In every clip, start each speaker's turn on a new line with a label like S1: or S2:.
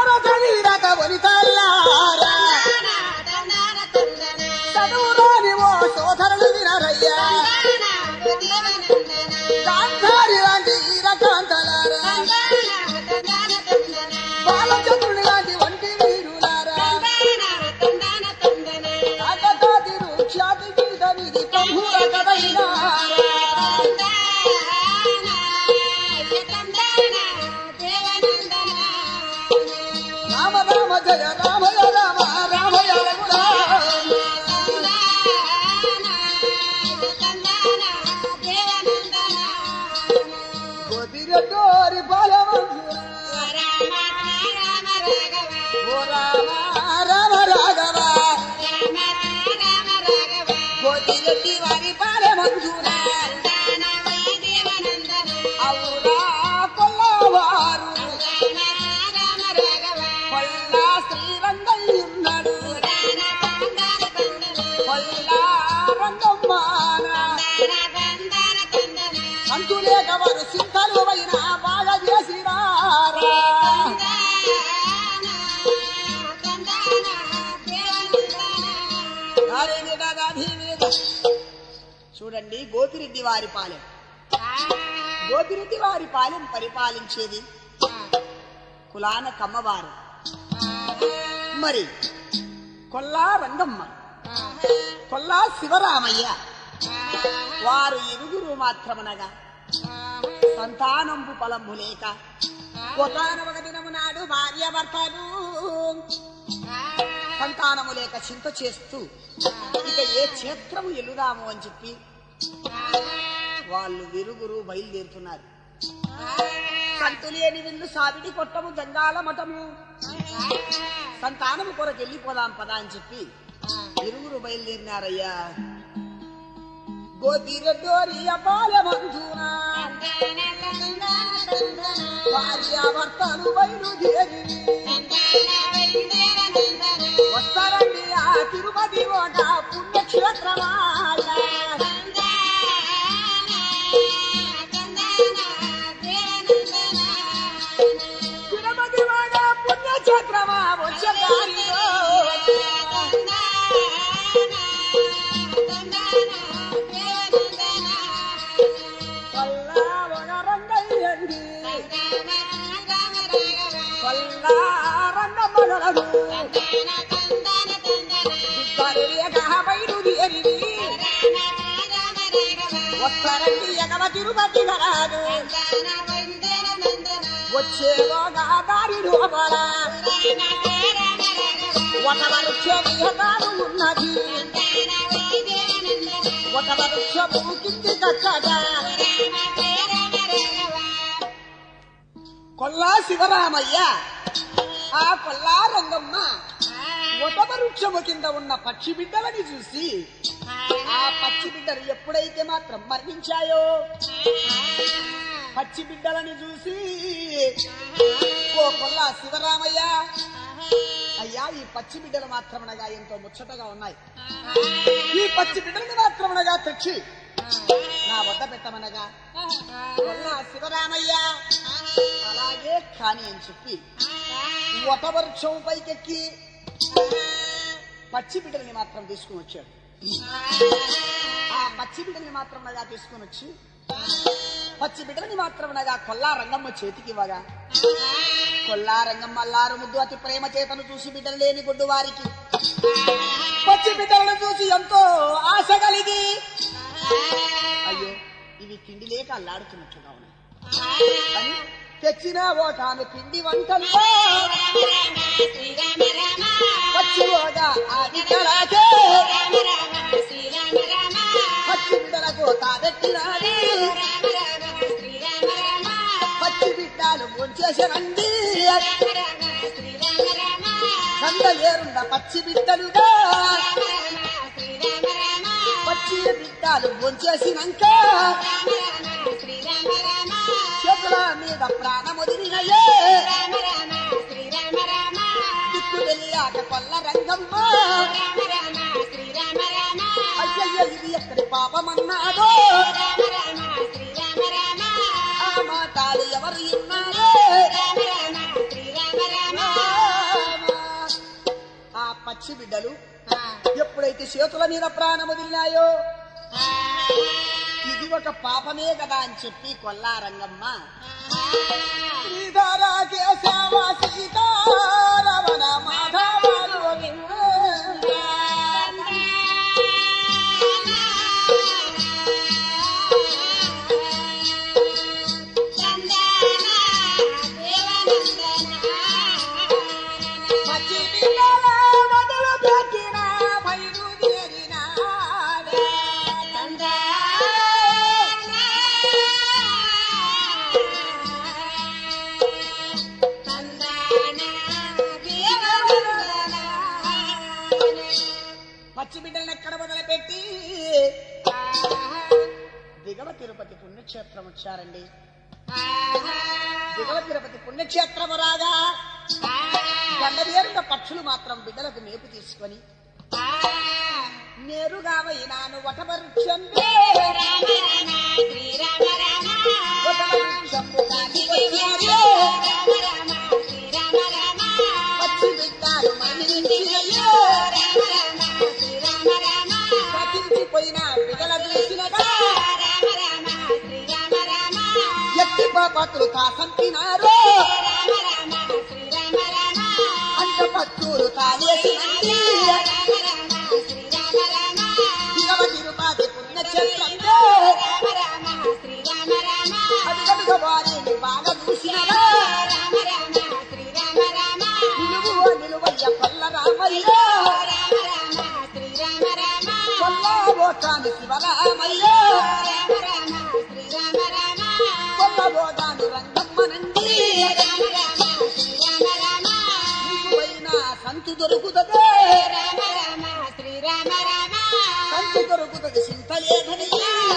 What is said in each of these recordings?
S1: భారత వీరత వనితల్లారా చదువురాని ఓ సోదరులు వినరయ్యా గాంధారి లాంటి ఈరకాంతలారా బాలచంద్రుడి లాంటి వంటి వీరులారా కాకతాదిరు ఖ్యాతి గీత విధి ప్రభుల కదైనా రామ రామ జయ రామయ రామ రామయ రఘురామ గోపిరెడ్డోరి బాలవంతురా ఓ రామ రామ రాఘవ గోపిరెడ్డి వారి బాలవంతురా అవురా కొల్లవారు కొల్లా శ్రీరంగయ్యున్నాడు కొల్లా రంగమ్మాన అంతులేక వారు సింతలు అయినా బాగా చేసినారా చూడండి గోపిరెడ్డి వారి పాలెం గోపిరెడ్డి వారి పాలెం పరిపాలించేది కులాన కమ్మవారు మరి కొల్లా రంగమ్మ కొల్లా శివరామయ్య వారు ఇరుగురు మాత్రమనగా సంతానంబు ఫలంబు లేక ఒకనొక దినము నాడు భార్య భర్తలు సంతానము లేక చింత చేస్తూ ఇక ఏ క్షేత్రము ఎల్లుదాము అని చెప్పి వాళ్ళు విరుగురు బయలుదేరుతున్నారు సంతులేని విల్లు సావిడి కొట్టము జంగాల మఠము సంతానము కొరకు వెళ్ళిపోదాం పదా అని చెప్పి ఇరుగురు బయలుదేరినారయ్యా గోపిరెడ్డోరి బాలబంధునా భార్య భర్తలు బయలుదేరి వస్తారండి ఆ తిరుపతి ఒక పుణ్యక్షేత్రమాయ తిరుపతి ఒక పుణ్యక్షేత్రమా వచ్చే దారిలో కొల్లా ఒక రంగయ్యండి కొల్లా రంగమ్మగలదు దిబ్బలేక బయలుదేరి వస్తారండి ఎగవ తిరుపతి గరాదు వచ్చేలోగా దారి లోపల ఒక వృక్షము ఉన్నది ఒక వృక్షము కింది కట్టగా కొల్లా శివరామయ్య ఆ కొల్లా రంగమ్మ ఒక వృక్షము కింద ఉన్న పక్షి బిడ్డలని చూసి ఆ పక్షి బిడ్డలు ఎప్పుడైతే మాత్రం మరణించాయో పచ్చి బిడ్డలని చూసి ఓ కొల్లా శివరామయ్య అయ్యా ఈ పచ్చి బిడ్డలు మాత్రమనగా ఎంతో ముచ్చటగా ఉన్నాయి ఈ పచ్చి బిడ్డలని మాత్రమనగా తెచ్చి నా వద్ద పెట్టమనగా కొల్లా శివరామయ్య అలాగే కాని అని చెప్పి వటవృక్షం పైకెక్కి పచ్చి బిడ్డల్ని మాత్రం తీసుకుని వచ్చాడు ఆ పచ్చి బిడ్డల్ని మాత్రం నగా తీసుకుని వచ్చి పచ్చి బిడ్డలని మాత్రం నగా కొల్లా రంగమ్మ చేతికి ఇవ్వగా కొల్లా రంగమ్మ అల్లారు ముద్దు అతి ప్రేమ చేతను చూసి బిడ్డలు లేని గుడ్డు వారికి పచ్చి బిడ్డలను చూసి ఎంతో ఆశ కలిగి అయ్యో ఇవి పిండి లేక అల్లాడుతున్నట్లుగా ఉన్నాయి అని తెచ్చిన ఒక ఆమె పిండి వంటల్లో పచ్చిలోగా ఆ బిడ్డలకే పచ్చి బిడ్డలకు తాబెట్టినది పచ్చి బిడ్డలు ముంచేసరండి కంద ఏరుండ పచ్చి బిడ్డలుగా పచ్చి బిడ్డలు ముంచేసినాక చేతుల మీద ప్రాణముదిరినయే దిక్కు వెళ్ళాక కొల్ల రంగమ్మ అయ్యయ్య ఇది ఎక్కడి పాపమన్నాదో ఆ మాటాలు ఎవరు విన్నారో ఆ పచ్చి బిడ్డలు ఎప్పుడైతే చేతుల మీద ప్రాణం వదిలినాయో ఇది ఒక పాపమే కదా అని చెప్పి కొల్లా రంగమ్మ శ్రీధర కేశవ సీతారమణ మాధవ గోవింద. పచ్చి బిడ్డల మొదలు పెట్టిన బయలుదేరిన పచ్చి బిడ్డలను ఎక్కడ మొదలుపెట్టి దిగవ తిరుపతి పుణ్యక్షేత్రం వచ్చారండి దిగవ తిరుపతి పుణ్యక్షేత్రము రాగా గండవేరున్న పక్షులు మాత్రం బిడ్డలకు మేపు తీసుకొని నేరుగా పోయినాను వటవృక్షం వటవృక్షము దాటి వచ్చాను. పచ్చి బిడ్డలు మన్నించినయ్యో. పతించిపోయిన బిడ్డల చూసినగా ఎత్తి పాపతులు కాసంపినారు అంత పచ్చూరు తాగేసినండి దిగవ తిరుపతి పుణ్యక్షేత్రంలో అడుగడుగ వారిని బాగా చూసినగా నిలువు నిలువయ్య కొల్ల రామయ్య కొల్ల ఓటాని శివరామయ్య కొల్ల ఓటాని రంగమ్మనండి నీకు పోయిన సంతు దొరుకుతుంది సంతు దొరుకుతుంది చింత లేదని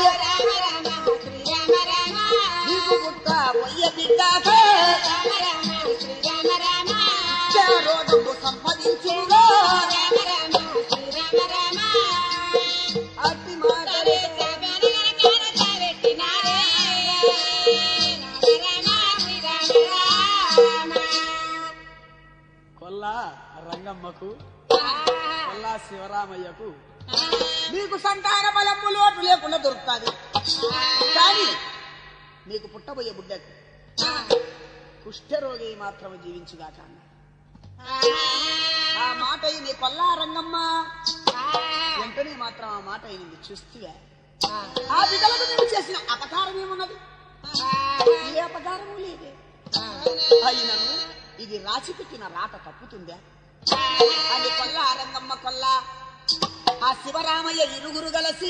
S1: నీకు పుట్ట పొయ్య బిడ్డాక రోగము సంపాదించుగా అతి మాటలే కొల్లా రంగమ్మకు కొల్లా శివరామయ్యకు నీకు సంతాన బలము లోటు లేకుండా దొరుకుతుంది కానీ నీకు పుట్టబోయే బుడ్డకు కుష్ఠరోగి మాత్రం జీవించుగాక అన్నాడు. ఆ మాట నీ కొల్లా రంగమ్మ వెంటనే మాత్రం ఆ మాట అయింది చూస్తే ఆ బిడ్డలకు నువ్వు చేసిన అపకారం ఏమున్నది ఏ అపకారము లేదే అయినను ఇది రాసి పెట్టిన రాత తప్పుతుందా అని కొల్ల రంగమ్మ కొల్ల ఆ శివరామయ్య ఇరుగురు గలసి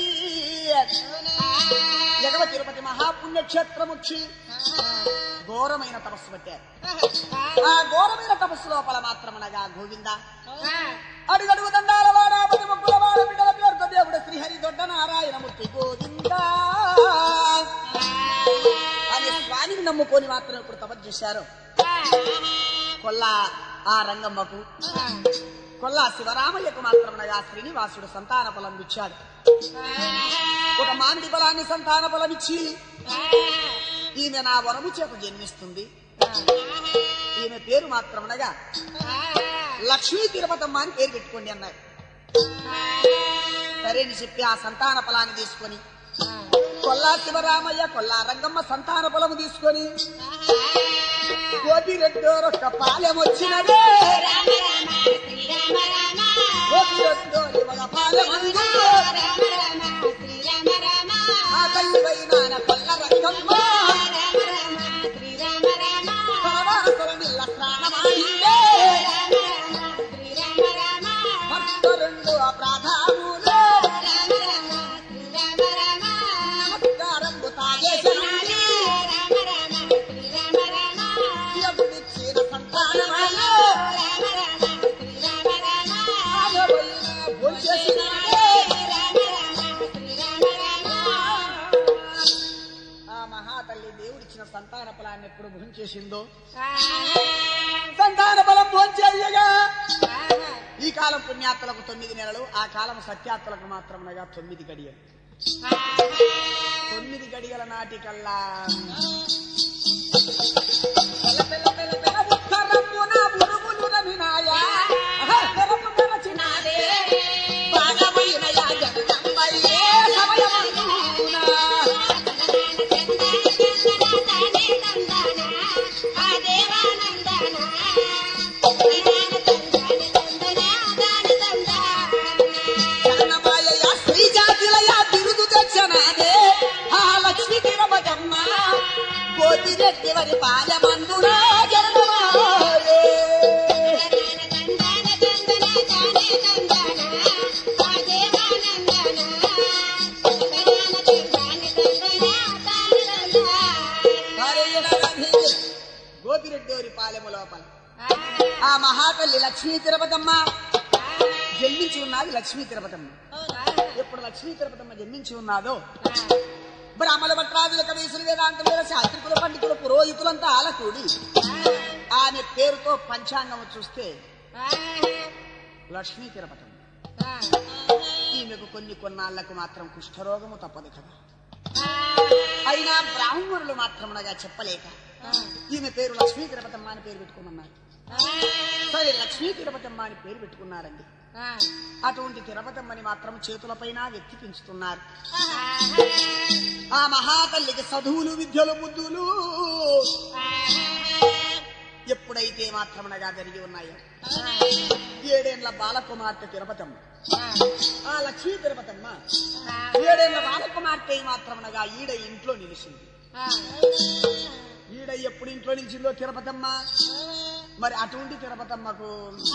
S1: జగవ తిరుపతి మహాపుణ్యక్షేత్రముచ్చి ఘోరమైన తపస్సు పెట్టారు ఆ ఘోరమైన తపస్సు లోపల మాత్రమనగా గోవింద అడుగడుగు దండాల వాడాపతి ముగ్గుల వాడ బిడ్డల పేరుతో దేవుడు శ్రీహరి దొడ్డ నారాయణమూర్తి గోవింద అని స్వామిని నమ్ముకొని మాత్రం ఇప్పుడు తపస్సు చేశారు కొల్లా ఆ రంగమ్మకు కొల్లా శివరామయ్యకు మాత్రమనగా శ్రీనివాసుడు సంతాన ఫలం ఇచ్చాడు ఒక మామిడి ఫలాన్ని సంతాన ఫలం ఇచ్చి ఈమె నా వరము చేత జన్మిస్తుంది ఈమె పేరు మాత్రమనగా లక్ష్మీ తిరుపతమ్మ అని పేరు పెట్టుకోండి అన్నారు సరే అని చెప్పి ఆ సంతాన ఫలాన్ని తీసుకొని కొల్లా శివరామయ్య కొల్లా రంగమ్మ సంతాన ఫలము తీసుకొని కోటి రెండో రొక్క పాలెం వచ్చినదే కోటి రెండో ఒక పాలెం అందు. ఆ తల్లి వైనాన కొల్ల రంగమ్మ పరమాసురునిల్ల స్నానమాడిందే భక్త రెండు అప్రాధాములు నమస్కారంబు తాగేశనండి దేవుడిచ్చిన సంతానమాయో ఆగబోయిన భోంచేసినాడే. ఆ మహాతల్లి దేవుడిచ్చిన సంతాన ఫలాన్ని ఎప్పుడు భోంచేసిందో సంతాన బలం భోంచేయగా ఈ కాలం పుణ్యాత్తులకు తొమ్మిది నెలలు ఆ కాలం సత్యాత్తులకు మాత్రమనగా తొమ్మిది గడియలు తొమ్మిది గడియల నాటికల్లా పెల పెల పెల పెల ఉత్తరమున పురుగులు రమినాయా. ఆహా, తెరపు తెరచిన పాలమందున జనమాయే గోపిరెడ్డి వారి పాలెము లోపల ఆ మహాతల్లి లక్ష్మీ తిరుపతమ్మ జన్మించి ఉన్నది లక్ష్మీ తిరుపతమ్మ ఎప్పుడు లక్ష్మీ తిరుపతమ్మ జన్మించి ఉన్నాదో బ్రాహ్మణ భట్రాదుల కవీసులు వేదాంతుల శాస్త్రికుల పండితుల పురోహితులంతా ఆల కూడి ఆమె పేరుతో పంచాంగం చూస్తే లక్ష్మీ తిరుపతమ్మ ఈమెకు కొన్ని కొన్నాళ్లకు మాత్రం కుష్ఠరోగము తప్పదు కదా అయినా బ్రాహ్మణులు మాత్రమునగా చెప్పలేక ఈమె పేరు లక్ష్మీ తిరుపతమ్మ అని పేరు పెట్టుకోమన్నారు సరే లక్ష్మీ తిరుపతమ్మ అని పేరు పెట్టుకున్నారండి అటువంటి తిరుపతమ్మని మాత్రం చేతులపైన వెత్తి పెంచుతున్నారు ఆ మహాతల్లికి చదువులు విద్యలు బుద్ధులు ఎప్పుడైతే మాత్రమునగా జరిగి ఉన్నాయో ఏడేళ్ల బాలకుమార్తె తిరుపతమ్మ ఆ లక్ష్మీ తిరుపతమ్మ ఏడేళ్ల బాలకుమార్తె మాత్రమునగా ఈడ ఇంట్లో నిలిచింది ఈడ ఎప్పుడు ఇంట్లో నిలిచిందో తిరుపతమ్మ మరి అటువంటి తిరుపతమ్మకు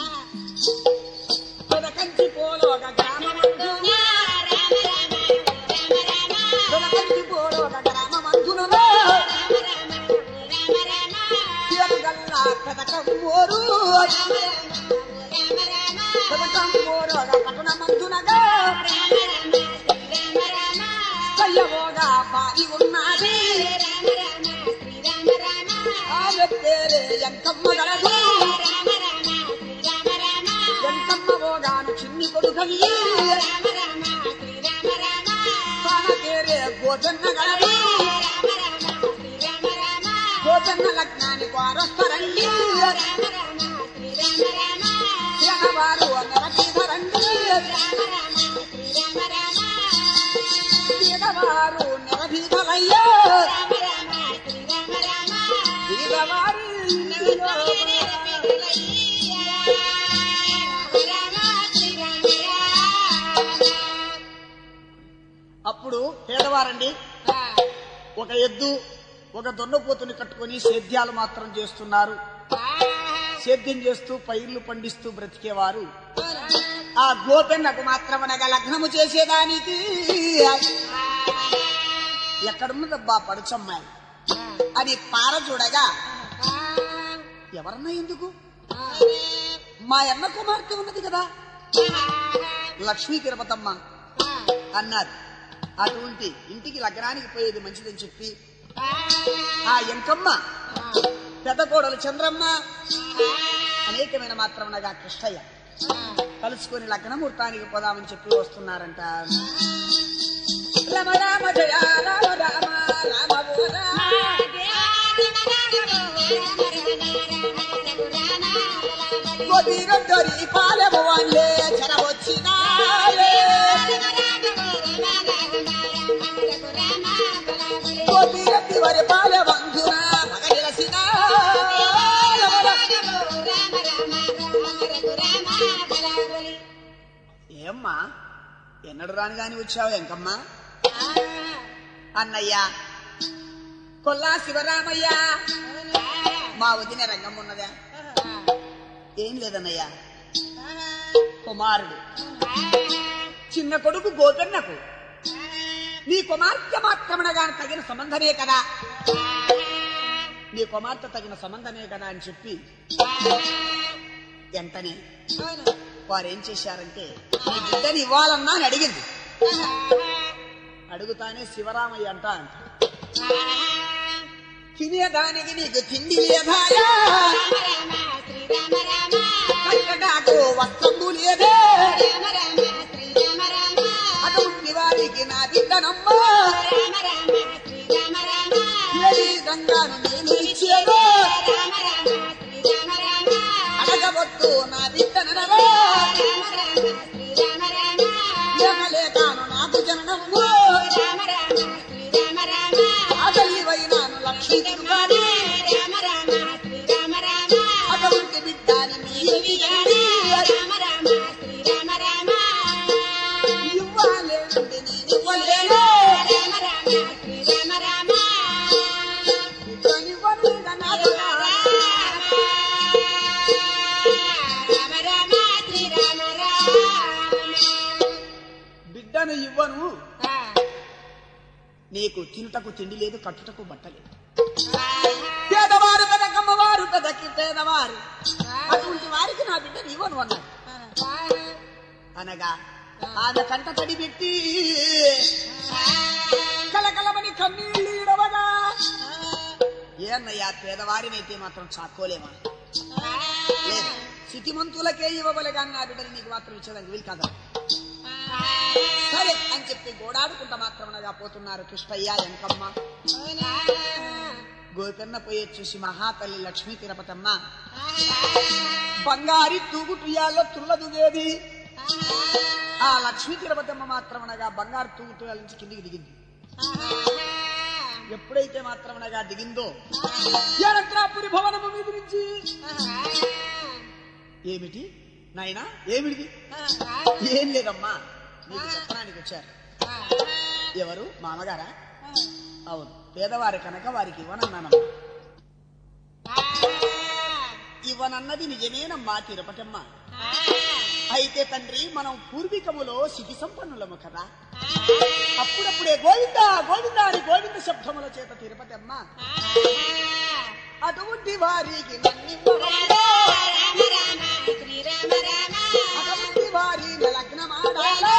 S1: పెదకంచి పోలోక గ్రామమందున పెదకంచి పోలోక గ్రామమందునలో తిరుగల్లా పెదకమ్మోరు పెదకమ్మోరోగ పట్టణమందునగా కయ్యవోగా బాయి ఉన్నది ఆమె పేరే ఎంకమ్మ గలదు ఎంకమ్మ పోగాను చిన్ని కొడుకవి తన పేరే గోజన్న గలదు గోజన్న లగ్నానికి వారొస్తారండి జనవారు నెరతీధరండి బీదవారు నెరభీధలయ్యో బీదవారి అప్పుడు పేదవారండి ఒక ఎద్దు ఒక దొన్నపోతుని కట్టుకొని సేద్యాలు మాత్రం చేస్తున్నారు సేద్యం చేస్తూ పైర్లు పండిస్తూ బ్రతికేవారు ఆ గోపెన్నకు మాత్రమనగా లగ్నము చేసేదానికి ఎక్కడున్నదబ్బా పడుచమ్మాయి అని పార చూడగా ఎవరన్నా ఎందుకు మా అన్న కుమార్తె ఉన్నది కదా లక్ష్మీ తిరుపతమ్మ అన్నారు అటువంటి ఇంటికి లగ్నానికి పోయేది మంచిదని చెప్పి ఆ ఎంకమ్మ పెద్ద కోడలు చంద్రమ్మ అనేకమైన మాత్రమనగా కృష్ణయ్య కలుసుకొని లగ్నముహూర్తానికి పోదామని చెప్పి వస్తున్నారంట రామ రామ జయ రామ రామ రామ ఓ రామ. గోపీగంధరి పాలెము వాళ్ళే చెరవచ్చినాయే గోపీగంధి వారి పాలెమందున మగనిలసిన ఏమ్మా ఎన్నడు రాని గాని వచ్చావు ఎంకమ్మా అన్నయ్య కొల్లా శివరామయ్య మా వదిన రంగం ఉన్నదా ఏం లేదన్నయ్య కుమారుడు చిన్న కొడుకు గోపెన్నకు నీ కుమార్తె మాత్రమనగా తగిన సంబంధమే కదా నీ కుమార్తె తగిన సంబంధమే కదా అని చెప్పి వెంటనే వారు ఏం చేశారంటే నీ బిడ్డని ఇవ్వాలన్నా అని అడిగింది అడుగుతానే శివరామయ్య అంట అంట తినేదానికి నీకు తిండి లేదాయా కట్టడాకు వస్త్రము లేదే అటువంటి వారికి నా బిడ్డనమ్మా ఏది గంగాను నేను ఇచ్చేదో అడగవద్దు నా బిడ్డనరవో లేకలేకాను నాకు జననము ఆదలివైనాను లక్ష్మీ దుర్గాని అటువంటి బిడ్డని మీరు ఇవ్వాలేనండి నేను ఇవ్వలేను బిడ్డనివ్వలేదన నీకు తినుటకు తిండి లేదు కట్టుటకు బట్ట లేదు పేదవారు పెదకమ్మవారు పెదకి పేదవారు అటువంటి వారికి నా బిడ్డ నీవను అన్నాడు అనగా ఆమె కంట తడి పెట్టి కలకలమని కన్నీళ్ళు ఇడవగా ఏన్నయ్యా పేదవారినైతే మాత్రం చాకోలేమా లేదు స్థితిమంతులకే ఇవ్వబలే కానీ నా బిడ్డని నీకు మాత్రం ఇచ్చేదానికి వీలు కాదు సరే అని చెప్పి గోడాడుకుంటా మాత్రమనగా పోతున్నారు కృష్ణయ్య ఎంకమ్మ గోకన్న పోయి చూసి మహాతల్లి లక్ష్మీ తిరుపతమ్మ బంగారి తూగుటుయాల్లో తుల్లదుగేది ఆ లక్ష్మీ తిరుపతమ్మ మాత్రమనగా బంగారు తూగుటుయాల నుంచి కిందికి దిగింది ఎప్పుడైతే మాత్రమనగా దిగిందో ఏడంత్రాపురి భవనము మీద నుంచి ఏమిటి నాయనా ఏమిటిది ఏం లేదమ్మా నీకు చెప్పడానికి వచ్చారు ఎవరు మామగారా అవును పేదవారి కనుక వారికి ఇవ్వనన్నానమ్మా ఇవ్వనన్నది నిజమేనమ్మా తిరుపతమ్మ అయితే తండ్రి మనం పూర్వీకములో సిద్ధి సంపన్నులము కదా అప్పుడప్పుడే గోవింద గోవింద అని గోవింద శబ్దముల చేత తిరుపతి అమ్మ అటువంటి వారికి నన్నివ్వవమ్మా. అటువంటి వారి లగ్నమాడాలా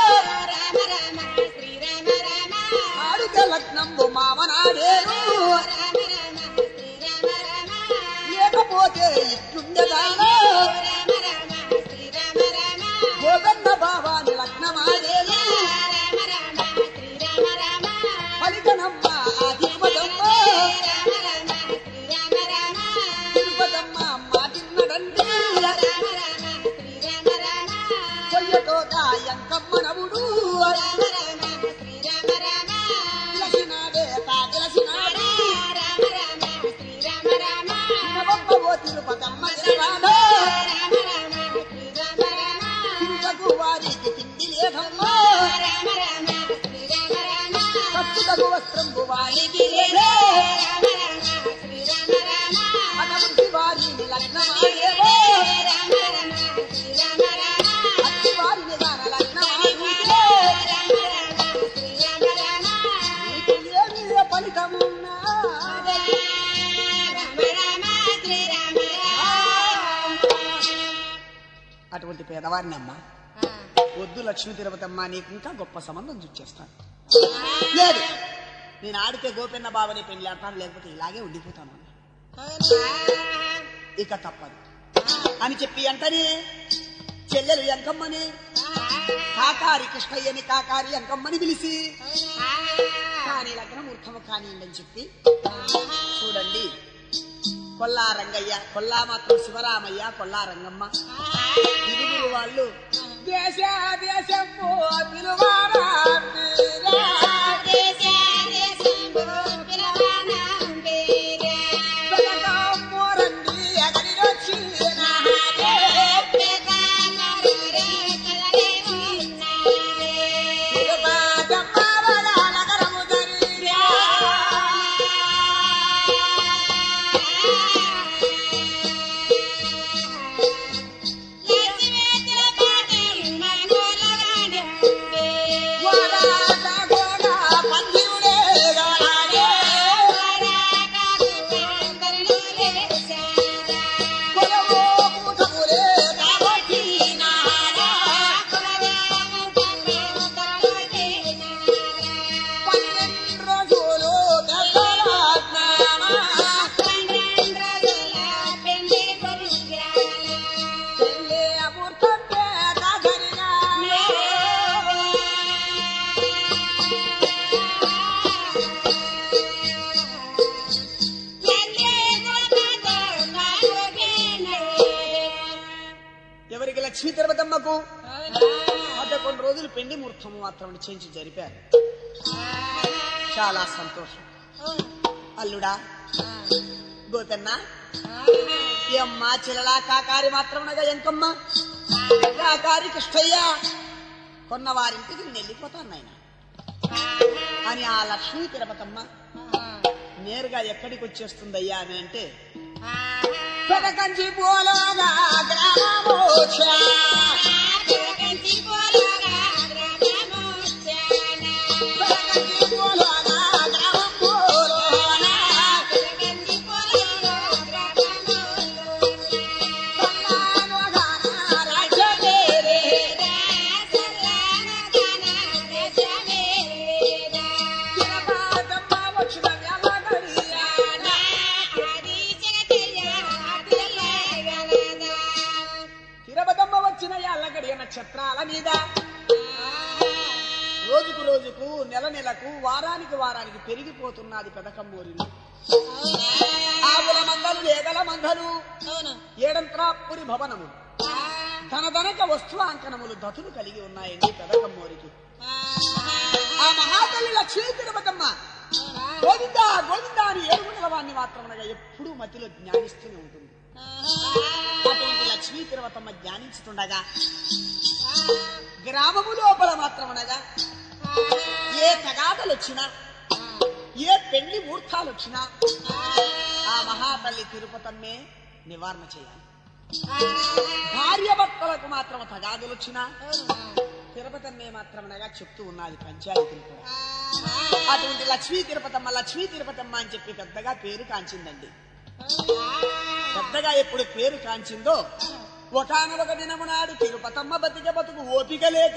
S1: ఆడిక లగ్నంబు మామనాడేను లేకపోతే ఇట్లుండదానా గోదన్న బావాని లగ్నమాడేను పలికనమ్మ ఆ తిరుపతమ్మ తిరుపతమ్మ మాటిన్నడండి కొయ్యటోక ఎంకమ్మ నవుడు లసినాడే తాగిలసినాడే నవమ్మ ఓ తిరుపతమ్మ తిరగాడా తిరుపకు వారికి తిండి లేదమ్మా కట్టుటకు వస్త్రంబు వారికి లేదే అటువంటి వారిని లగ్నమాడేవో అట్టి వారిని గాన లగ్నమాడితే నీకు ఏమి ఫలితమున్నా అటువంటి పేదవారిని అమ్మ వద్దు లక్ష్మీ తిరుపతమ్మ నీకు ఇంకా గొప్ప సంబంధం చూచేస్తాను లేదు నేను ఆడితే గోపెన్న బావని పెళ్లి ఆడతాను లేకపోతే ఇలాగే ఉండిపోతాను అన్న. ఇక తప్పదు అని చెప్పి అంటనే చెల్లెలు ఎంకమ్మని కాకారి కృష్ణయ్యని కాకారి ఎంకమ్మని పిలిచి కానీ లగ్నం ఉత్తమ కానివ్వండి అని చెప్పి చూడండి కొల్లా రంగయ్య కొల్లా మాత్రం శివరామయ్య కొల్లా రంగమ్మ ఇరువురు వాళ్ళు దేశ దేశము పిలువారా మీరా. వెనకమ్ము రండి ఎగరినొచ్చి నాడే. తిరుపతమ్మ వల నగరము ధరించా. వరాట గోడ పందిరుడే గాడే. కొలవో కూటములే కాబట్టి నాడా. పన్నెండు రోజులు దశరథనామా. పెళ్ళి అమృతం పేట జరిగా. ఎవరికి లక్ష్మీ తిరుపతమ్మకు పదకొండు రోజులు పెండి ముహూర్తం మాత్రం చేయించి జరిపారు చాలా సంతోషం అల్లుడా గోతన్న ఈ అమ్మ చిలలా కాకారి మాత్రమనగా ఎంకమ్మ కాకారి కృష్ణయ్య కొన్న వారింటికి నేను వెళ్ళిపోతాను నాయన అని ఆ లక్ష్మీ తిరుపతమ్మ నేరుగా ఎక్కడికి వచ్చేస్తుందయ్యా అని అంటే పెదకంచి పోలోగా గ్రామమోక్ష పెదకంచి పోలోగా వచ్చిన ఎల్లగడియ నక్షత్రాల మీద రోజుకు రోజుకు నెల నెలకు వారానికి వారానికి పెరిగిపోతున్నది పెదకమ్మూరిలో ఆవుల మందలు లేగల మందలు
S2: అవును
S1: ఏడంత్రాపురి భవనము ధనధనక వస్తువాంకనములు దతులు కలిగి ఉన్నాయండి పెదకమ్మూరికి ఆ మహాతల్లి లక్ష్మీ తిరుపతమ్మ గోవింద గోవింద అని ఏడుగుండల వాడిని మాత్రమనగా ఎప్పుడూ మతిలో జ్ఞానిస్తూనే ఉంటుంది అటువంటి లక్ష్మీ తిరుపతమ్మ జ్ఞానించుతుండగా గ్రామము లోపల మాత్రమనగా ఏ తగాదలు వచ్చినా ఏ పెళ్లి ముహూర్తాలు వచ్చినా ఆ మహాతల్లి తిరుపతమ్మే నివారణ చేయాలి భార్య భర్తలకు మాత్రం తగాదులు వచ్చినా తిరుపతమ్మే మాత్రమనగా చెప్తూ ఉన్నది పంచాయతీలు కూడా అటువంటి లక్ష్మీ తిరుపతమ్మ లక్ష్మీ తిరుపతమ్మ అని చెప్పి పెద్దగా పేరు కాంచిందండి పెద్దగా ఎప్పుడు పేరు కాంచిందో ఒకనొక దినము నాడు తిరుపతమ్మ బతిక బతుకు ఓపిక లేక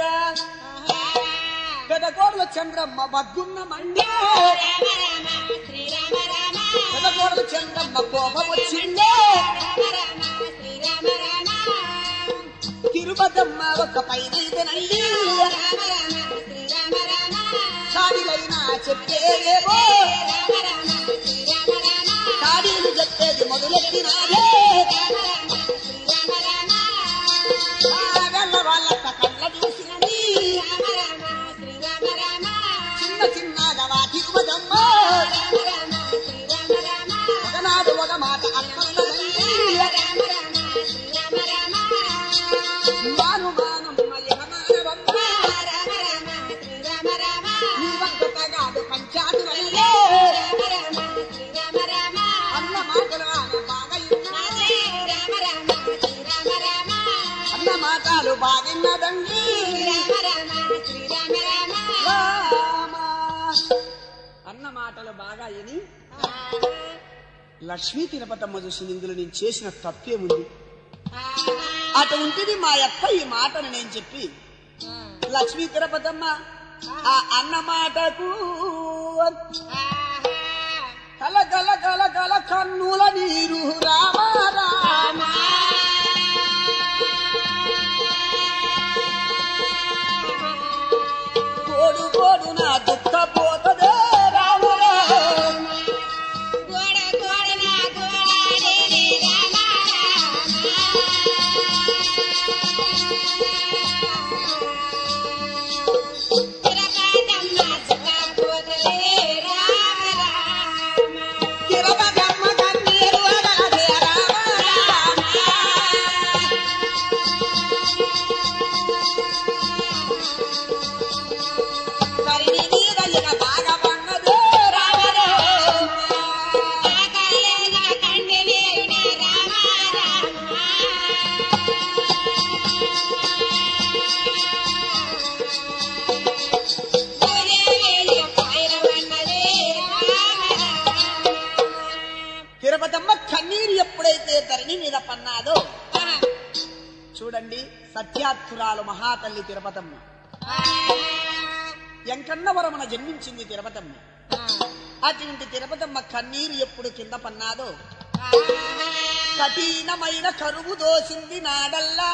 S1: పెదకోడల చంద్రమ్మ బగ్గున్న మండే
S2: శ్రీరామ రామ
S1: పెదకోడల చంద్రమ్మ కోపం వచ్చిందే
S2: రామ శ్రీరామ రామ
S1: తిరుపతమ్మ ఒక పైన ఇదనండి
S2: రామ రామ శ్రీరామ రామ
S1: సాడిలైనా చెప్పేదేమో
S2: రామ రామ శ్రీరామ రామ
S1: సాడీలు చెప్పేది మొదలెట్టినాదే
S2: రామ రామ శ్రీరామ రామ
S1: ఆగల్ల వాళ్ళ కళ్ళ చూసినది
S2: రామ రామ శ్రీరామ రామ
S1: చిన్న చిన్నగా వా తిరుపతమ్మ
S2: రామ రామ శ్రీరామ రామ
S1: ఒకనాడు ఒక మాట అన్నదండి
S2: రామ రామ శ్రీరామ రామ
S1: మాను మానమ్మ యమనానవమ్మ
S2: రామ రామ శ్రీరామ రామ
S1: నీ వంకతగాడు పంచాదురల్లే
S2: రామ రామ శ్రీరామ రామ
S1: అన్న మాటలు ఆమె బాగా ఇన్నాదే
S2: రామ రామ శ్రీరామ రామ
S1: అన్న మాటలు బాగిన్నదండి
S2: రామ రామ శ్రీరామ రామ
S1: రామ అన్న మాటలు బాగా విని లక్ష్మీ తిరుపతమ్మ చూసి ఇందులో నేను చేసిన తప్పేముంది అటువంటిది మా అక్క ఈ మాటను నేను చెప్పి లక్ష్మీ తిరుపతమ్మ ఆ అన్న మాటకు కల కల కల కల కన్నుల నీరు రామ రామ కోడు కోడు నా దుఃఖ పోతదే రామ రామ
S2: గోడ గోడ నా గోడాడే రామ తిరపాదమ్మ సుఖపోతలే రామ రామ
S1: తిరుపతమ్మ కన్నీరు వదలదే రామ రామ కరిని మీద ఇక బాగా పన్నదే రామ రామ
S2: ఆకలేన కండలేన రామ రామ ఓరేలేలి పాయరవన్నదే రామ రామ
S1: తిరుపతమ్మ కన్నీరు ఎప్పుడైతే ధరణి మీద పన్నాదో చూడండి సత్యాత్తురాలు మహాతల్లి తిరుపతమ్మ ఎంకన్నవరమున జన్మించింది తిరుపతమ్మ అటువంటి తిరుపతమ్మ కన్నీరు ఎప్పుడు కింద పన్నాదో కఠినమైన కరువు దోసింది నాడల్లా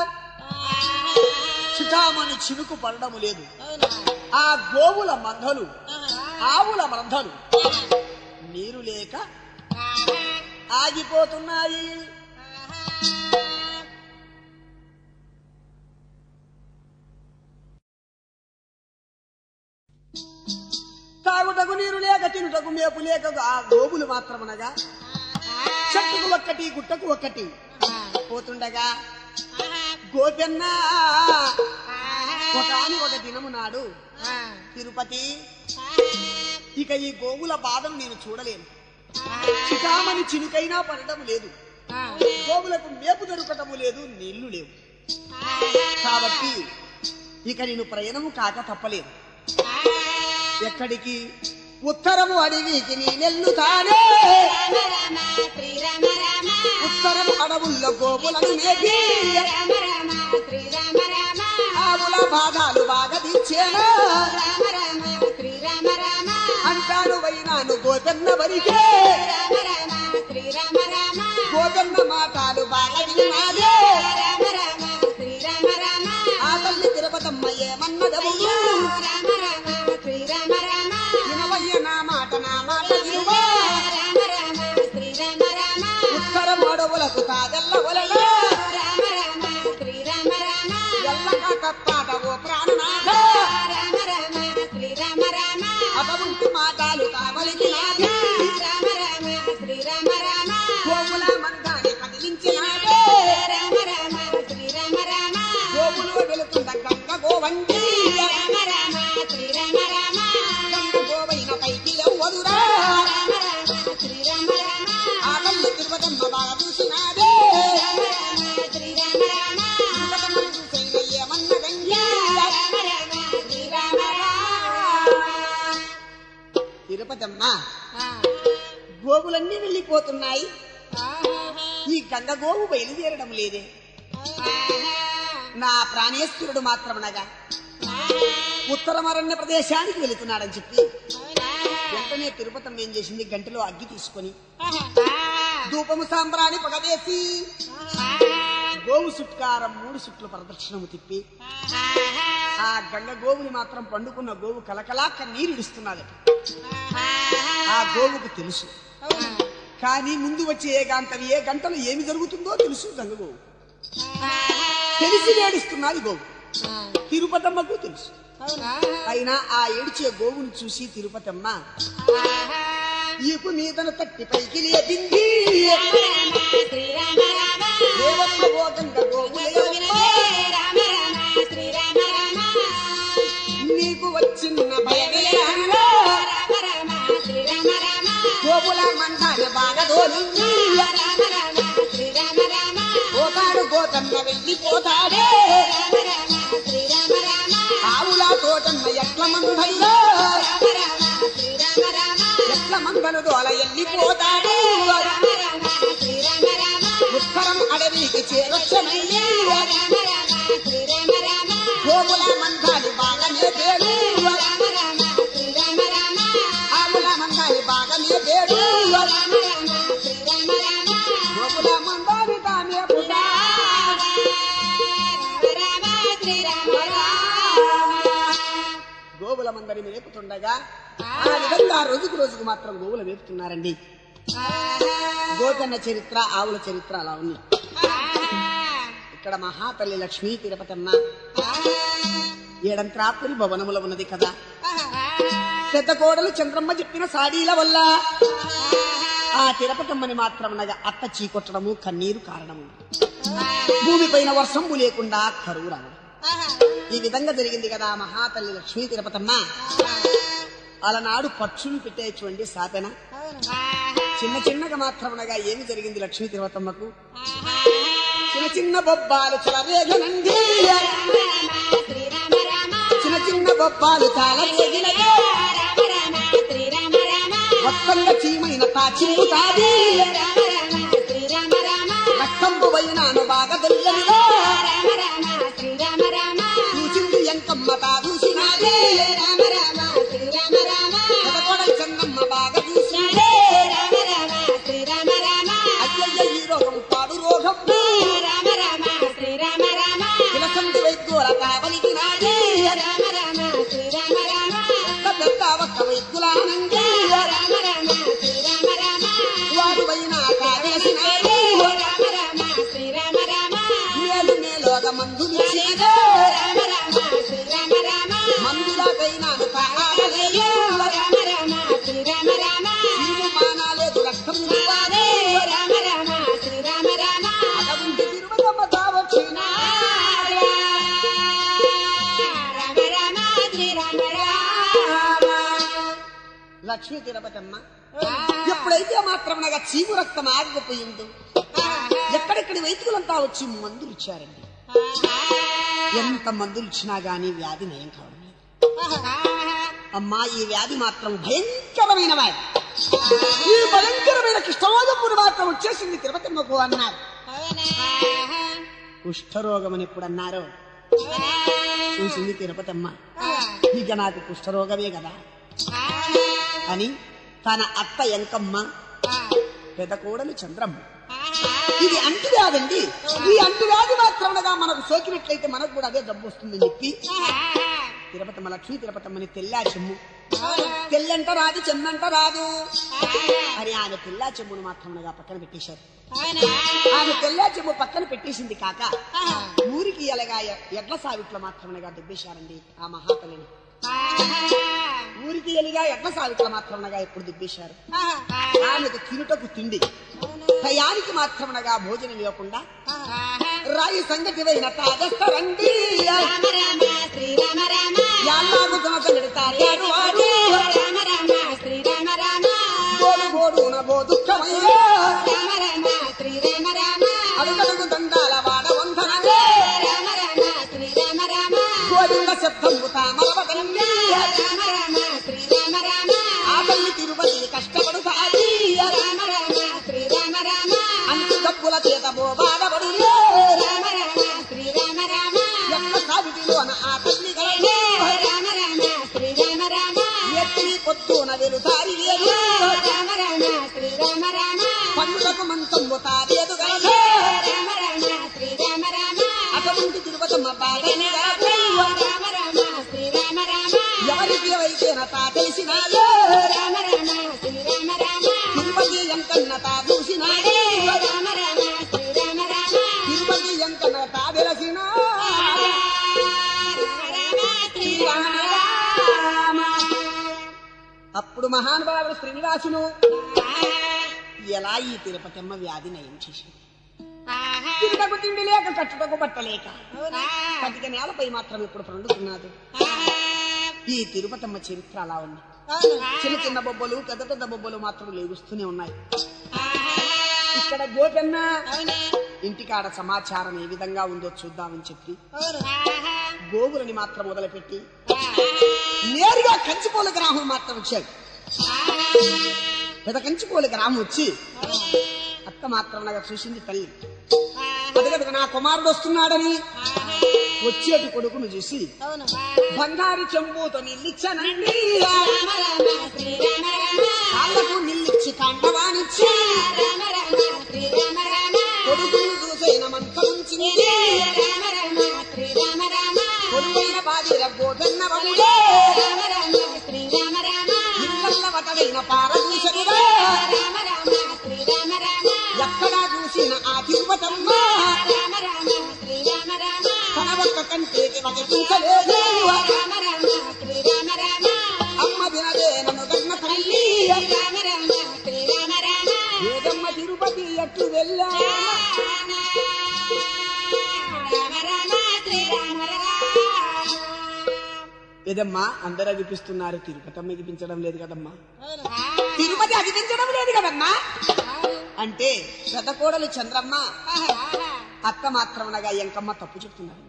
S1: చిటామని చినుకు పడడము లేదు ఆ గోవుల మందలు ఆవుల మందలు నీరు లేక ఆగిపోతున్నాయి తాగుటకు నీరు లేక తినుటకు మేపు లేక ఆ గోవులు మాత్రమనగా చెట్టుకు ఒక్కటి గుట్టకు ఒక్కటి పోతుండగా గోపెన్న ఒక అని ఒక దినము నాడు తిరుపతి ఇక ఈ గోవుల బాధను నేను చూడలేను చికామని చినుకైనా పడటం లేదు గోవులకు మేపు దొరకటము లేదు నీళ్లు లేవు కాబట్టి ఇక నేను ప్రయాణము కాక తప్పలేదు ఎక్కడికి ఉత్తరము అడవికి నీ నెల్లుతానే
S2: రామ రామ శ్రీరామ రామ
S1: ఉత్తరము అడవుల్లో గోవులను మేపి
S2: రామ రామ శ్రీరామ రామ
S1: ఆవుల బాధాలు బాగా తీర్చేనా
S2: రామ రామ శ్రీరామ రామ
S1: అంటాను వైనాను గోపెన్న వరికే
S2: రామ రామ శ్రీరామ రామ
S1: గోపెన్న మాటలు బాగా విన్నాదే
S2: రామ రామ శ్రీరామ
S1: వంగి
S2: రామ రామ శ్రీరామ రామ
S1: గోవైన పైకి ఎవ్వదురా
S2: రామ రామ శ్రీరామ రామ
S1: ఆ తల్లి తిరుపతమ్మ బాగా చూసినాదే
S2: రామ రామ శ్రీరామ రామ
S1: తిరుపతమ్మను చూసైన ఏమన్న గంగి
S2: రామ రామ శ్రీరామ
S1: తిరుపతమ్మ
S2: రామ
S1: గోవులన్నీ వెళ్ళిపోతున్నాయి ఈ గంగ గోవు బయలుదేరడం లేదే నా ప్రాణేశ్వరుడు మాత్రమనగా ఉత్తరమరణ్య ప్రదేశానికి వెళుతున్నాడని చెప్పి వెంటనే తిరుపతమ్మ ఏం చేసింది గంటలో అగ్గి తీసుకొని ధూపము సాంబ్రాన్ని పగవేసి గోవు సుట్కారం మూడు సుట్లు ప్రదక్షిణము తిప్పి ఆ గంగ గోవుని మాత్రం పండుకున్న గోవు కలకలా కన్నీరు ఇడుస్తున్నదట ఆ గోవుకు తెలుసు కానీ ముందు వచ్చే ఏ గంటలు ఏ గంటలు ఏమి జరుగుతుందో తెలుసు గంగ గోవు తెలిసి ఏడుస్తున్నది గోవు తిరుపతమ్మకు తెలుసు అయినా ఆ ఏడిచే గోవుని చూసి తిరుపతమ్మ ఈపు మీదను తట్టి పైకి లేపింది
S2: శ్రీరామ రామ
S1: దేవమ్మ ఓ గంగ గోవులయమ్మ,
S2: రామ రామ శ్రీరామ రామ
S1: నీకు వచ్చిన భయమే అన్నా.
S2: రామ రామ శ్రీరామ రామ
S1: గోవుల మందాన బాగా దోలింది
S2: రామ రామ శ్రీరామ రామ
S1: పోతాడు గోతన్న వెళ్ళిపోతాడే
S2: రామ రామ శ్రీరామ రామ
S1: ఆవుల తోటన్న ఎట్ల మందైనా
S2: రామ రామ శ్రీరామ రామ
S1: ఎట్ల మందను దోల వెళ్ళిపోతాడు
S2: రామ రామ శ్రీరామ రామ
S1: ఉత్తరం అడవికి చేరొచ్చనయ్యే
S2: రామ రామ శ్రీరామ రామ
S1: గోవుల మందాని బాగానే పేరు
S2: రామ రామ శ్రీరామ రామ
S1: ఆవుల మందాని బాగానే పేరు
S2: రామ రామ శ్రీరామ రామ
S1: గోవుల మందాని తానే పుటా
S2: రామ రామ శ్రీరామ
S1: గోవుల మందని మేపుతుండగా ఆ విధంగా రోజుకు రోజుకు మాత్రం గోవులు మేపుతున్నారండి గోకన్న చరిత్ర ఆవుల చరిత్ర అలా ఉంది ఇక్కడ మహాతల్లి లక్ష్మీ తిరుపతమ్మ ఏడంత్రాపురి భవనముల ఉన్నది కదా పెద్ద కోడలు చంద్రమ్మ చెప్పిన సాడీల వల్ల ఆ తిరుపతమ్మని మాత్రమనగా అత్త చీకొట్టడము కన్నీరు కారణము భూమిపైన వర్షంబు లేకుండా కరువు రావడం ఈ విధంగా జరిగింది కదా మహాతల్లి లక్ష్మీ తిరుపతమ్మ అలనాడు పక్షులు పెట్టేటువంటి సాపెన చిన్న చిన్నగా మాత్రమనగా ఏమి జరిగింది లక్ష్మీ తిరుపతమ్మకు చిన్న చిన్న బొబ్బాలు చెలరేగనండి
S2: శ్రీరామ రామ
S1: చిన్న చిన్న బొబ్బాలు చాలా రేగినవి
S2: రామ రామ శ్రీరామ రామ
S1: మొత్తంగా చీమైన తాచింపు తాది
S2: రామ రామ శ్రీరామ రామ
S1: రక్తంపు వైనాను బాగా దొల్లనిగా
S2: రామ రామ శ్రీరామ రామ
S1: చూసింది ఎంకమ్మ తాదూసినాది
S2: రామ రామ శ్రీరామ రామ
S1: పెదకొడలు చందమ్మ బాగా చూసినాడే
S2: రామ రామ శ్రీరామ రామ
S1: అయ్యయ్య ఈ రోగం పాడు రోగం
S2: రామ రామ శ్రీరామ రామ
S1: విలసంటి వైద్యుల కావలికి నాడే
S2: రామ రామ శ్రీరామ రామ
S1: పెద్ద పెద్ద ఒక్క వైద్యులానండి
S2: రామ రామ శ్రీరామ రామ
S1: వాడు పైన కావేసినాడు
S2: రామ రామ శ్రీరామ రామ
S1: మేలు మేలోగా మందులిచ్చేదో
S2: రామ రామ శ్రీరామ రామ
S1: మందులకైనాను కాగలేదు
S2: రామ రామ శ్రీరామ రామ
S1: నీవు మానాలేదు రక్తం నిలువాదే
S2: రామ రామ శ్రీరామ రామ
S1: అటువంటి తిరుమలమ్మ తావచ్చినా
S2: రామ రామ శ్రీరామ రామ
S1: లక్ష్మీ తిరుపతమ్మ ఎప్పుడైతే మాత్రం నాకు చీము రక్తం ఆగిపోయిందో ఎక్కడెక్కడి వైద్యులంతా వచ్చి మందులు ఇచ్చారండి ఎంత మందులు ఇచ్చినా గానీ వ్యాధి నయం కావడం లేదు. అమ్మా ఈ వ్యాధి మాత్రం భయంకరమైన వ్యాధి ఈ భయంకరమైన కృష్ణరోగమును మాత్రం వచ్చేసింది తిరుపతమ్మకు అన్నారు కుష్ఠరోగం అని ఎప్పుడు అన్నారో చూసింది తిరుపతమ్మ ఇక నాకు కుష్ఠరోగమే కదా అని తన అత్త ఎంకమ్మ పెద్ద కోడలు చంద్రమ్మ ఇది అంటువ్యాధండి ఈ అంటువ్యాధి మాత్రమునగా మనకు సోకినట్లయితే మనకు కూడా అదే జబ్బు వస్తుందని చెప్పి తిరుపతమ్మ లక్ష్మీ తిరుపతమ్మని తెల్లా చెమ్ము తెల్లంట రాదు చెమ్మంట రాదు అని ఆమె తెల్లా చెమ్మును మాత్రమునగా పక్కన పెట్టేశారు ఆమె తెల్లా చెమ్ము పక్కన పెట్టేసింది కాక ఊరికి ఎలాగా ఎడ్ల సావిట్లో మాత్రమునగా దుబ్బేశారండి ఆ మహాతల్లిని ఊరికి ఎలిగా ఎడ్ల సావిట్లో మాత్రమునగా ఎప్పుడు దుబ్బేశారు ఆమెకు తినుటకు తిండి టయానికి మాత్రమునగా భోజనం ఇవ్వకుండా రాయి సంగతి వైన తాగస్తారండి
S2: రామ రామ శ్రీరామ రామ
S1: యాళ్ళకు జమకలుడు తాగాడు వాడు
S2: రామ రామ శ్రీరామ రామ
S1: గోడు గోడున బోదుఃఖమయ్యా
S2: రామ రామ శ్రీరామ రామ
S1: అడుగడుగు దండాల వాడ వందనమే
S2: రామ రామ శ్రీరామ రామ
S1: గోవింద శబ్దము తామలవదండి
S2: రామ రామ శ్రీరామ రామ
S1: ఆ తల్లి తిరుపతి కష్టపడుతాయి
S2: రామ రామ శ్రీరామ రామ
S1: అంటు డబ్బుల చేత బోబాడబడు
S2: రామ రామ శ్రీరామ రామ
S1: ఎక్క సావిటిలోన ఆ తల్లి గలదు
S2: రామ రామ శ్రీరామ రామ
S1: ఎత్తి పొద్దున వెలుతారి లేదు
S2: రామ రామ శ్రీరామ రామ
S1: పండుగకు మంచము తారేదు గలదు
S2: రామ రామ శ్రీరామ రామ
S1: అటువంటి తిరుపతమ్మ బాధని గలదు
S2: రామ రామ శ్రీరామ రామ
S1: ఎవరికి వైద్యన తా తెలిసినాడు
S2: రామ రామ శ్రీరామ రామ
S1: తిరుపతి ఎంకన్న తా చూసినాడు
S2: రామ రామ శ్రీరామ రామ
S1: తిరుపతి ఎంకన్న తా వెలసిన అప్పుడు మహానుభావుడు శ్రీనివాసును ఎలా ఈ తిరుపతమ్మ వ్యాధి నయం చేసింది తిరుటకు తిండి లేక కట్టుటకు బట్టలేక కటిక నేలపై మాత్రం ఇప్పుడు పండుకున్నాడు ఈ తిరుపతమ్మ చరిత్ర అలా ఉంది చిన్న చిన్న బొబ్బలు పెద్ద పెద్ద బొబ్బలు మాత్రం లేగుస్తూనే ఉన్నాయి ఇక్కడ గోపెన్న ఇంటికాడ సమాచారం ఏ విధంగా ఉందో చూద్దామని చెప్పి గోగులని మాత్రం మొదలుపెట్టి నేరుగా కంచిపోల గ్రామం మాత్రం వచ్చాడు పెద్ద కంచిపోల గ్రామం వచ్చి అత్త మాత్రం లాగా చూసింది తల్లి అదగదగ నా కుమారుడు వస్తున్నాడని వచ్చేటి కొడుకును చూసి బంగారు చెంబుతో నిల్లిచ్చానండి కాళ్ళకు నిల్లిచ్చి కండవానిచ్చి కొడుకును చూసైన మంత్రముంచింది కొడుకైన బాధిర గోధన్న వముడే ఇళ్ళల్ల వటడైన పారదూషణుడే ఎక్కడా చూసిన ఆ తిరుపతమ్మ తన ఒక్క కంటేకి వగటించలేదు అమ్మ వినదే నన్ను గన్న తల్లి ఏదమ్మ తిరుపతి ఎట్టు వెళ్ళా ఏదమ్మా అందరూ అగిపిస్తున్నారు తిరుపతమ్మ అగిపించడం లేదు కదమ్మా తిరుపతి అగిపించడం లేదు కదమ్మా అంటే పెద్ద కోడలు చంద్రమ్మ అత్త మాత్రమనగా ఎంకమ్మ తప్పు చెప్తున్నారండి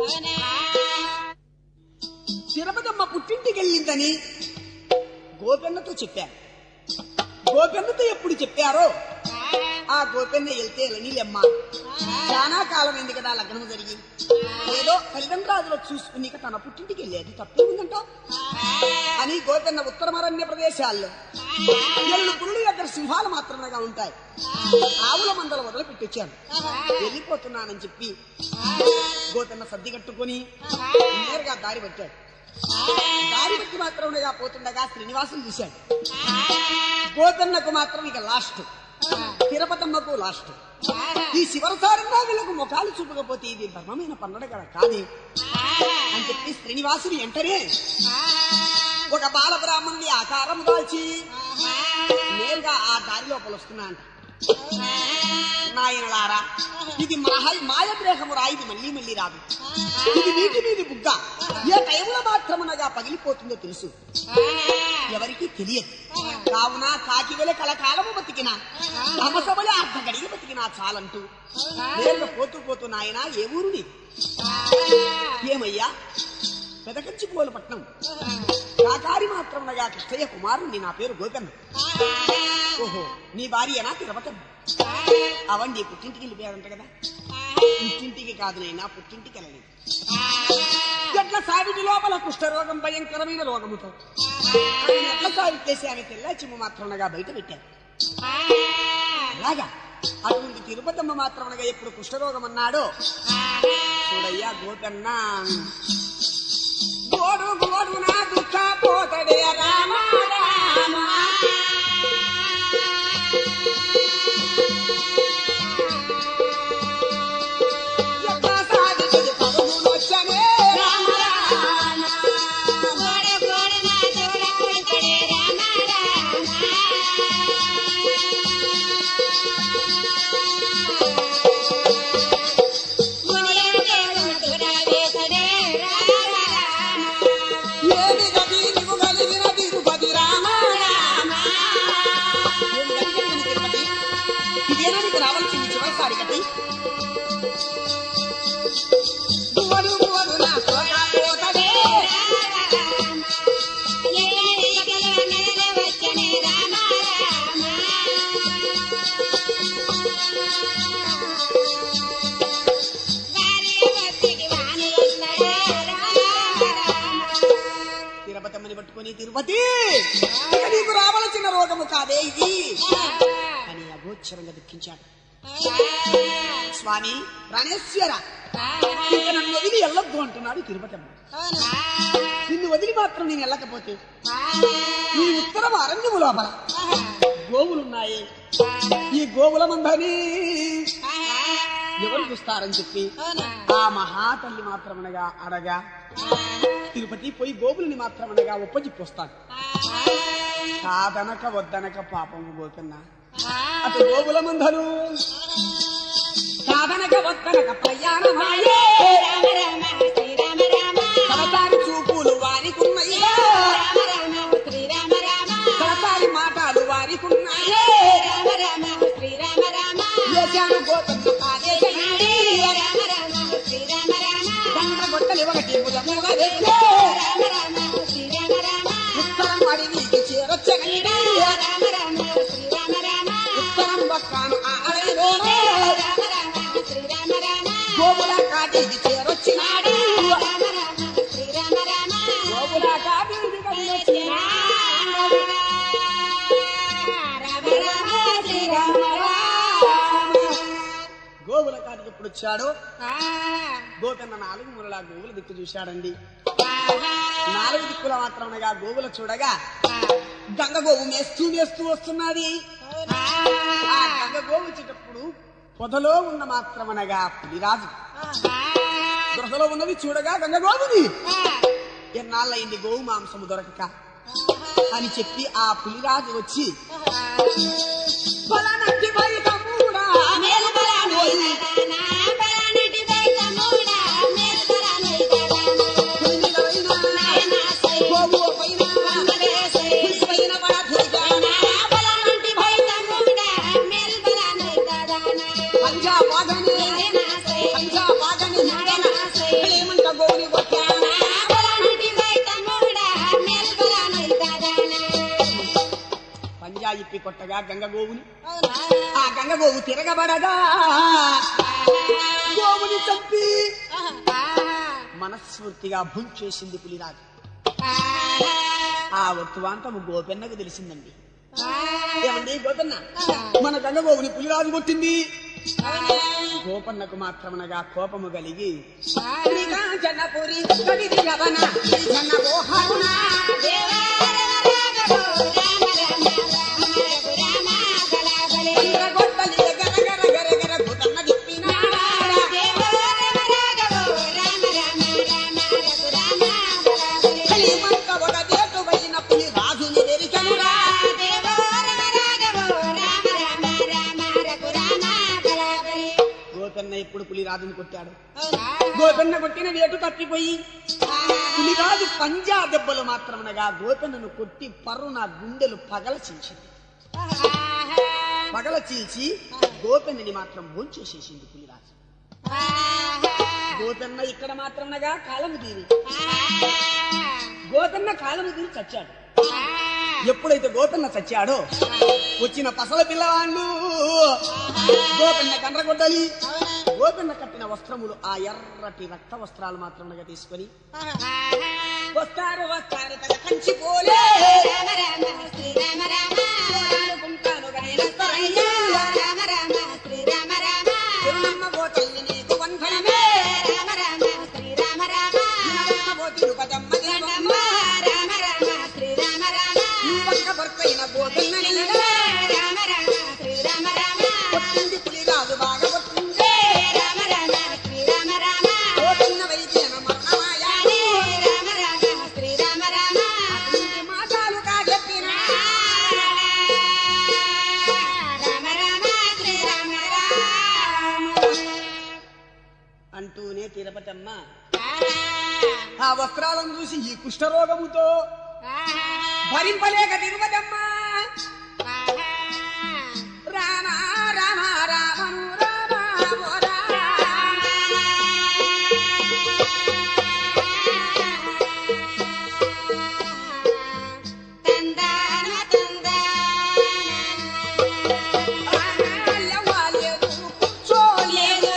S1: తిరుపతమ్మ పుట్టింటికి వెళ్ళిందని గోపెన్నతో చెప్పారు గోపెన్నతో ఎప్పుడు చెప్పారో ఆ గోపెన్న వెళ్తే నీళ్ళమ్మ చాలా కాలం అయింది కదా లగ్నం జరిగి ఏదో తల్లిదండ్రులు చూసుకుని తన పుట్టింటికి వెళ్ళేది తప్పే ఉందంట అని గోపెన్న ఉత్తరమరణ్య ప్రదేశాల్లో ఎల్లు పురుడు దగ్గర సింహాలు మాత్రమేగా ఉంటాయి ఆవుల మందల వదిలి పెట్టొచ్చాను వెళ్ళిపోతున్నానని చెప్పి గోపెన్న సర్ది కట్టుకొని నేరుగా దారి పట్టాడు దారి బట్టి మాత్రమేగా పోతుండగా శ్రీనివాసం చూశాడు గోపెన్నకు మాత్రం ఇక లాస్ట్ తిరుపతమ్మకు లాస్ట్ ఈ శివరసారంగా వీళ్ళకు ముఖాలు చూపకపోతే ఇది ధర్మమైన పన్నడ కదా కాదు అని చెప్పి శ్రీనివాసుని వెంటనే ఒక బాల బ్రాహ్మణుడి ఆకారం దాల్చి నేరుగా ఆ దారి లోపల వస్తున్నా అంట నాయనలారా ఇది మాయ మాయగ్రహము రా ఇది మళ్ళీ మళ్ళీ రాదు ఇది నీటి మీది బుగ్గ ఏ టైంలో మాత్రమునగా పగిలిపోతుందో తెలుసు ఎవరికి తెలియదు కావున కాకి వెల కలకాలము బతికిన అమసబలి అర్ధ గడియ బతికినా చాలంటూ నేరుగా పోతూ పోతూ నాయన ఏ ఊరు నీది ఏమయ్యా పెదకంచి పట్నం కాకారి మాత్రమునగా కృష్ణయ్య కుమారుణ్ణి నా పేరు గోకన్న ఓహో నీ భార్యనా తిరుపతమ్మ అవండి పుట్టింటికి వెళ్ళిపోయారంట కదా పుట్టింటికి కాదు నైనా పుట్టింటికి వెళ్ళలేదు ఎట్ల సావిటి లోపల కుష్ఠరోగం భయంకరమైన రోగముతో ఆయన ఎట్ల సావిట్లేసి ఆమె తెల్ల చిమ్మ మాత్రమునగా బయట పెట్టారు అలాగా అటువంటి తిరుపతమ్మ మాత్రమునగా ఎప్పుడు కుష్ఠరోగం అన్నాడో చూడయ్యా గోకన్న గోడు గోడు నా దుఃఖ పోతడే రామ రామ ఎట్ల సావిటి పరుగులొచ్చనే రామ రామ తిరుపతి ఇక నీకు రావలసిన రోగము కాదే ఇది అని అగోచరంగా దుఃఖించాడు స్వామి ప్రాణేశ్వర ఇక నన్ను వదిలి వెళ్ళొద్దు అంటున్నాడు తిరుపతి అమ్మ నిన్ను వదిలి మాత్రం నేను వెళ్ళకపోతే ఈ ఉత్తరం అరణ్యము లోపల గోవులున్నాయి ఈ గోవుల మందని ఎవరు చూస్తారని చెప్పి ఆ మహాతల్లి మాత్రమనగా అడగా తిరుపతి పోయి గోవులని మాత్రమనగా ఒప్పజిప్పొస్తాను కాదనక వద్దనక పాపము గోకన్నా అటు గోవుల మందలు కాదనక వద్దనక ప్రయాణమాయే
S2: రామ రామ శ్రీరామ రామ
S1: కడతారి చూపులు వారికున్నాయే
S2: రామ రామ శ్రీరామ రామ
S1: కడతారి మాటలు వారికున్నాయే
S2: రామ రామ శ్రీరామ రామ
S1: వేశాను గోపన్న ఆదేశనాడే
S2: రామ రామ శ్రీరామ రామ
S1: దండ గొట్టలి ఒకటి భుజముగా వేసే
S2: రామ రామ శ్రీరామ రామ
S1: ఉత్తరం అడవికి చేరొచ్చగలిడే
S2: రామ రామ శ్రీరామ రామ
S1: ఉత్తరం పక్కను ఆ అడవిలోనే
S2: రామ రామ శ్రీరామ రామ
S1: గోపుల కాటికి చేరొచ్చినాడు
S2: రామ రామ శ్రీరామ రామ
S1: గోపుల కాటికి కదిలొచ్చినాడు.
S2: రామ రామ శ్రీరామ
S1: గోవుల కాటికి ఎప్పుడు వచ్చాడు
S2: రామ
S1: గోకన్న నాలుగు మురళ గోవుల దిక్కు చూశాడండి నాలుగు దిక్కుల మాత్రమనగా గోవుల చూడగా గంగ గోవు మేస్తూ మేస్తూ వస్తున్నది ఆ గంగ గోవు వచ్చేటప్పుడు పొదలో ఉన్న మాత్రమనగా పులిరాజు గృహలో ఉన్నది చూడగా గంగ గోవుని ఎన్నాళ్ళయింది గోవు మాంసము దొరకక అని చెప్పి ఆ పులిరాజు వచ్చి "బలనట్టి బయటమూడా, మేలుబలానోయి, పులినిలవైన, గోవు పైన, పులిపైన పడధురిగాన, పంజాబాగని, పంజాబాగని నిండన, ప్రేమంట గోవుని కొట్టాన. పంజా ఇప్పి కొట్టగా గంగ గోవుని ఆ గంగ గోవు తిరగబడగా గోవుని చంపి మనస్ఫూర్తిగా భుంచేసింది పులిరాజు ఆ వర్తమాంతము గోపెన్నకు తెలిసిందండి ఏమండి గోపెన్న మన గంగ గోవుని పులిరాజు కొట్టింది గోపన్నకు మాత్రమనగా కోపము కలిగి శ్రీకాంచనపురి కడిది గవన శ్రీకన్న గోహరుణ గొట్టలి గర గర గర గర గుతన్న దిప్పినాడా కలిమంత ఒక దేటు వైన పులి రాజుని వెరికనురా గోపెన్న ఇప్పుడు పులి రాజుని కొట్టాడు గోపెన్న కొట్టిన వేటు తప్పిపోయి పులిరాజు పంజా దెబ్బలు మాత్రమనగా గోపెన్నను కొట్టి పర్రున గుండెలు పగల చీల్చింది పగల చీల్చి గోపెన్నని మాత్రం భోంచేసేసింది పులిరాజు గోపెన్న ఇక్కడ మాత్రమనగా కాలము తీరి గోపెన్న కాలము తీరి చచ్చాడు ఎప్పుడైతే గోపెన్న చచ్చాడో వచ్చిన పసల పిల్లవాళ్ళు గోపెన్న కండ్రగొడ్డలి గోపెన్న కట్టిన వస్త్రములు ఆ ఎర్రటి రక్త వస్త్రాలు మాత్రమనగా తీసుకొని వస్తారు వస్తారు తన కంచిపోలే అనుకుంటాను గణేశ్వరయ్య. తిరునమ్మ గోతల్లి నీకు వందనమే తిరునమ్మ గో తిరుపతమ్మ దేవమ్మ. నీ ఒక్క భర్తైన గోతన్న నిన్ననే. కొట్టింది పులిరాజు బాగా కొట్టింది గోతన్న వైద్యన మరణమాయాని. అటువంటి మాటలు కాజెప్పిన అంటూనే తిరుపతమ్మ ఆ వస్త్రాలను చూసి ఈ కుష్ఠరోగముతో భరింపలేక తిరుపతమ్మ రామ రామ రామను రామ ఓ రామ. ఆనాళ్ళవ్వలేదు, కూర్చోలేదు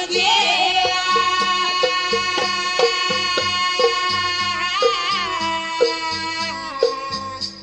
S2: ఆ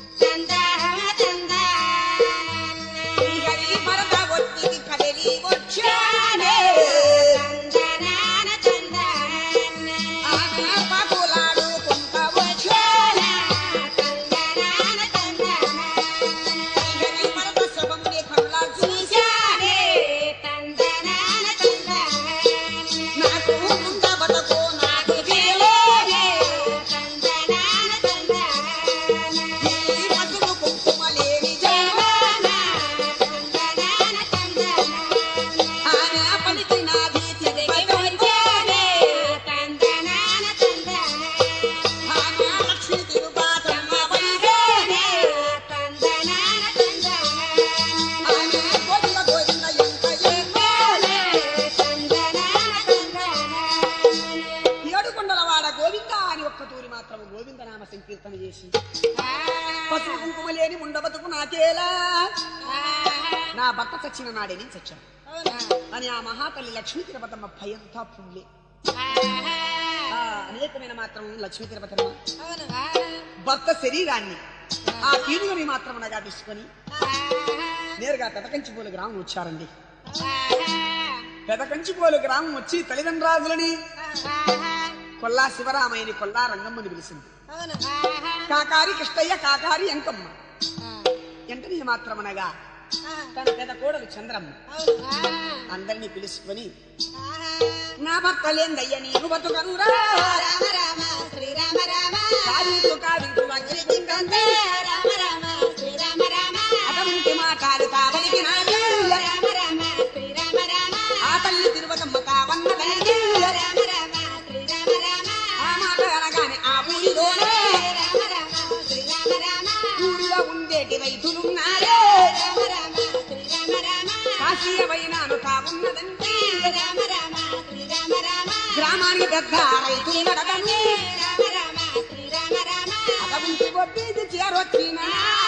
S1: కూతూరి మాత్రం గోవిందనామ సంకీర్తన చేసి పసుపు కుంకుమ లేని ఉండబతుకు నాకేలా నా భర్త చచ్చిన నాడే నేను చచ్చాను అని ఆ మహాతల్లి లక్ష్మీ తిరుపతమ్మ భయంతా పుల్లే ఆ అనేకమైన మాత్రం లక్ష్మీ తిరుపతమ్మ భర్త శరీరాన్ని ఆ పీనుగని మాత్రం అనగా తీసుకొని నేరుగా పెదకంచిపోలు గ్రామం వచ్చారండి పెదకంచిపోలు గ్రామం వచ్చి తల్లిదండ్రాజులని కొల్లా శివరామయ్యని కొల్లా రంగమ్మని పిలిచింది కాకారి కృష్ణయ్య కాకారి అంకమ్మ ఎంటనే మాత్రమనగా తన పెద కోడలు చంద్రమ్మ అందరినీ పిలుచుకొని నా భర్త లేందయ్య నీకు బతుకనురా
S2: రామ రామ శ్రీరామ రామ
S1: కావింటు కావింటు అగ్నిగుండందే.
S2: రామ రామ శ్రీరామ రామ
S1: అటువంటి మాటాలు కావలికి నాది
S2: రామ రామ శ్రీరామ రామ
S1: ఆ తల్లి తిరువతమ్మ కావన్నదండి
S2: రామ రామ శ్రీరామ రామ
S1: ఆ మాట అనగానే ఆ ఊరిలోనే
S2: రామ రామ శ్రీరామ రామ
S1: ఊరిలో ఉండేటి రైతులున్నారే
S2: రామ రామ శ్రీరామ రామ
S1: కాశీయమైనాను కావున్నదండి
S2: రామ రామ శ్రీరామ రామ
S1: గ్రామానికి పెద్ద రైతులు నడదండి
S2: రామ రామ శ్రీరామ రామ
S1: అటువంటి గొప్పది చేరొచ్చినా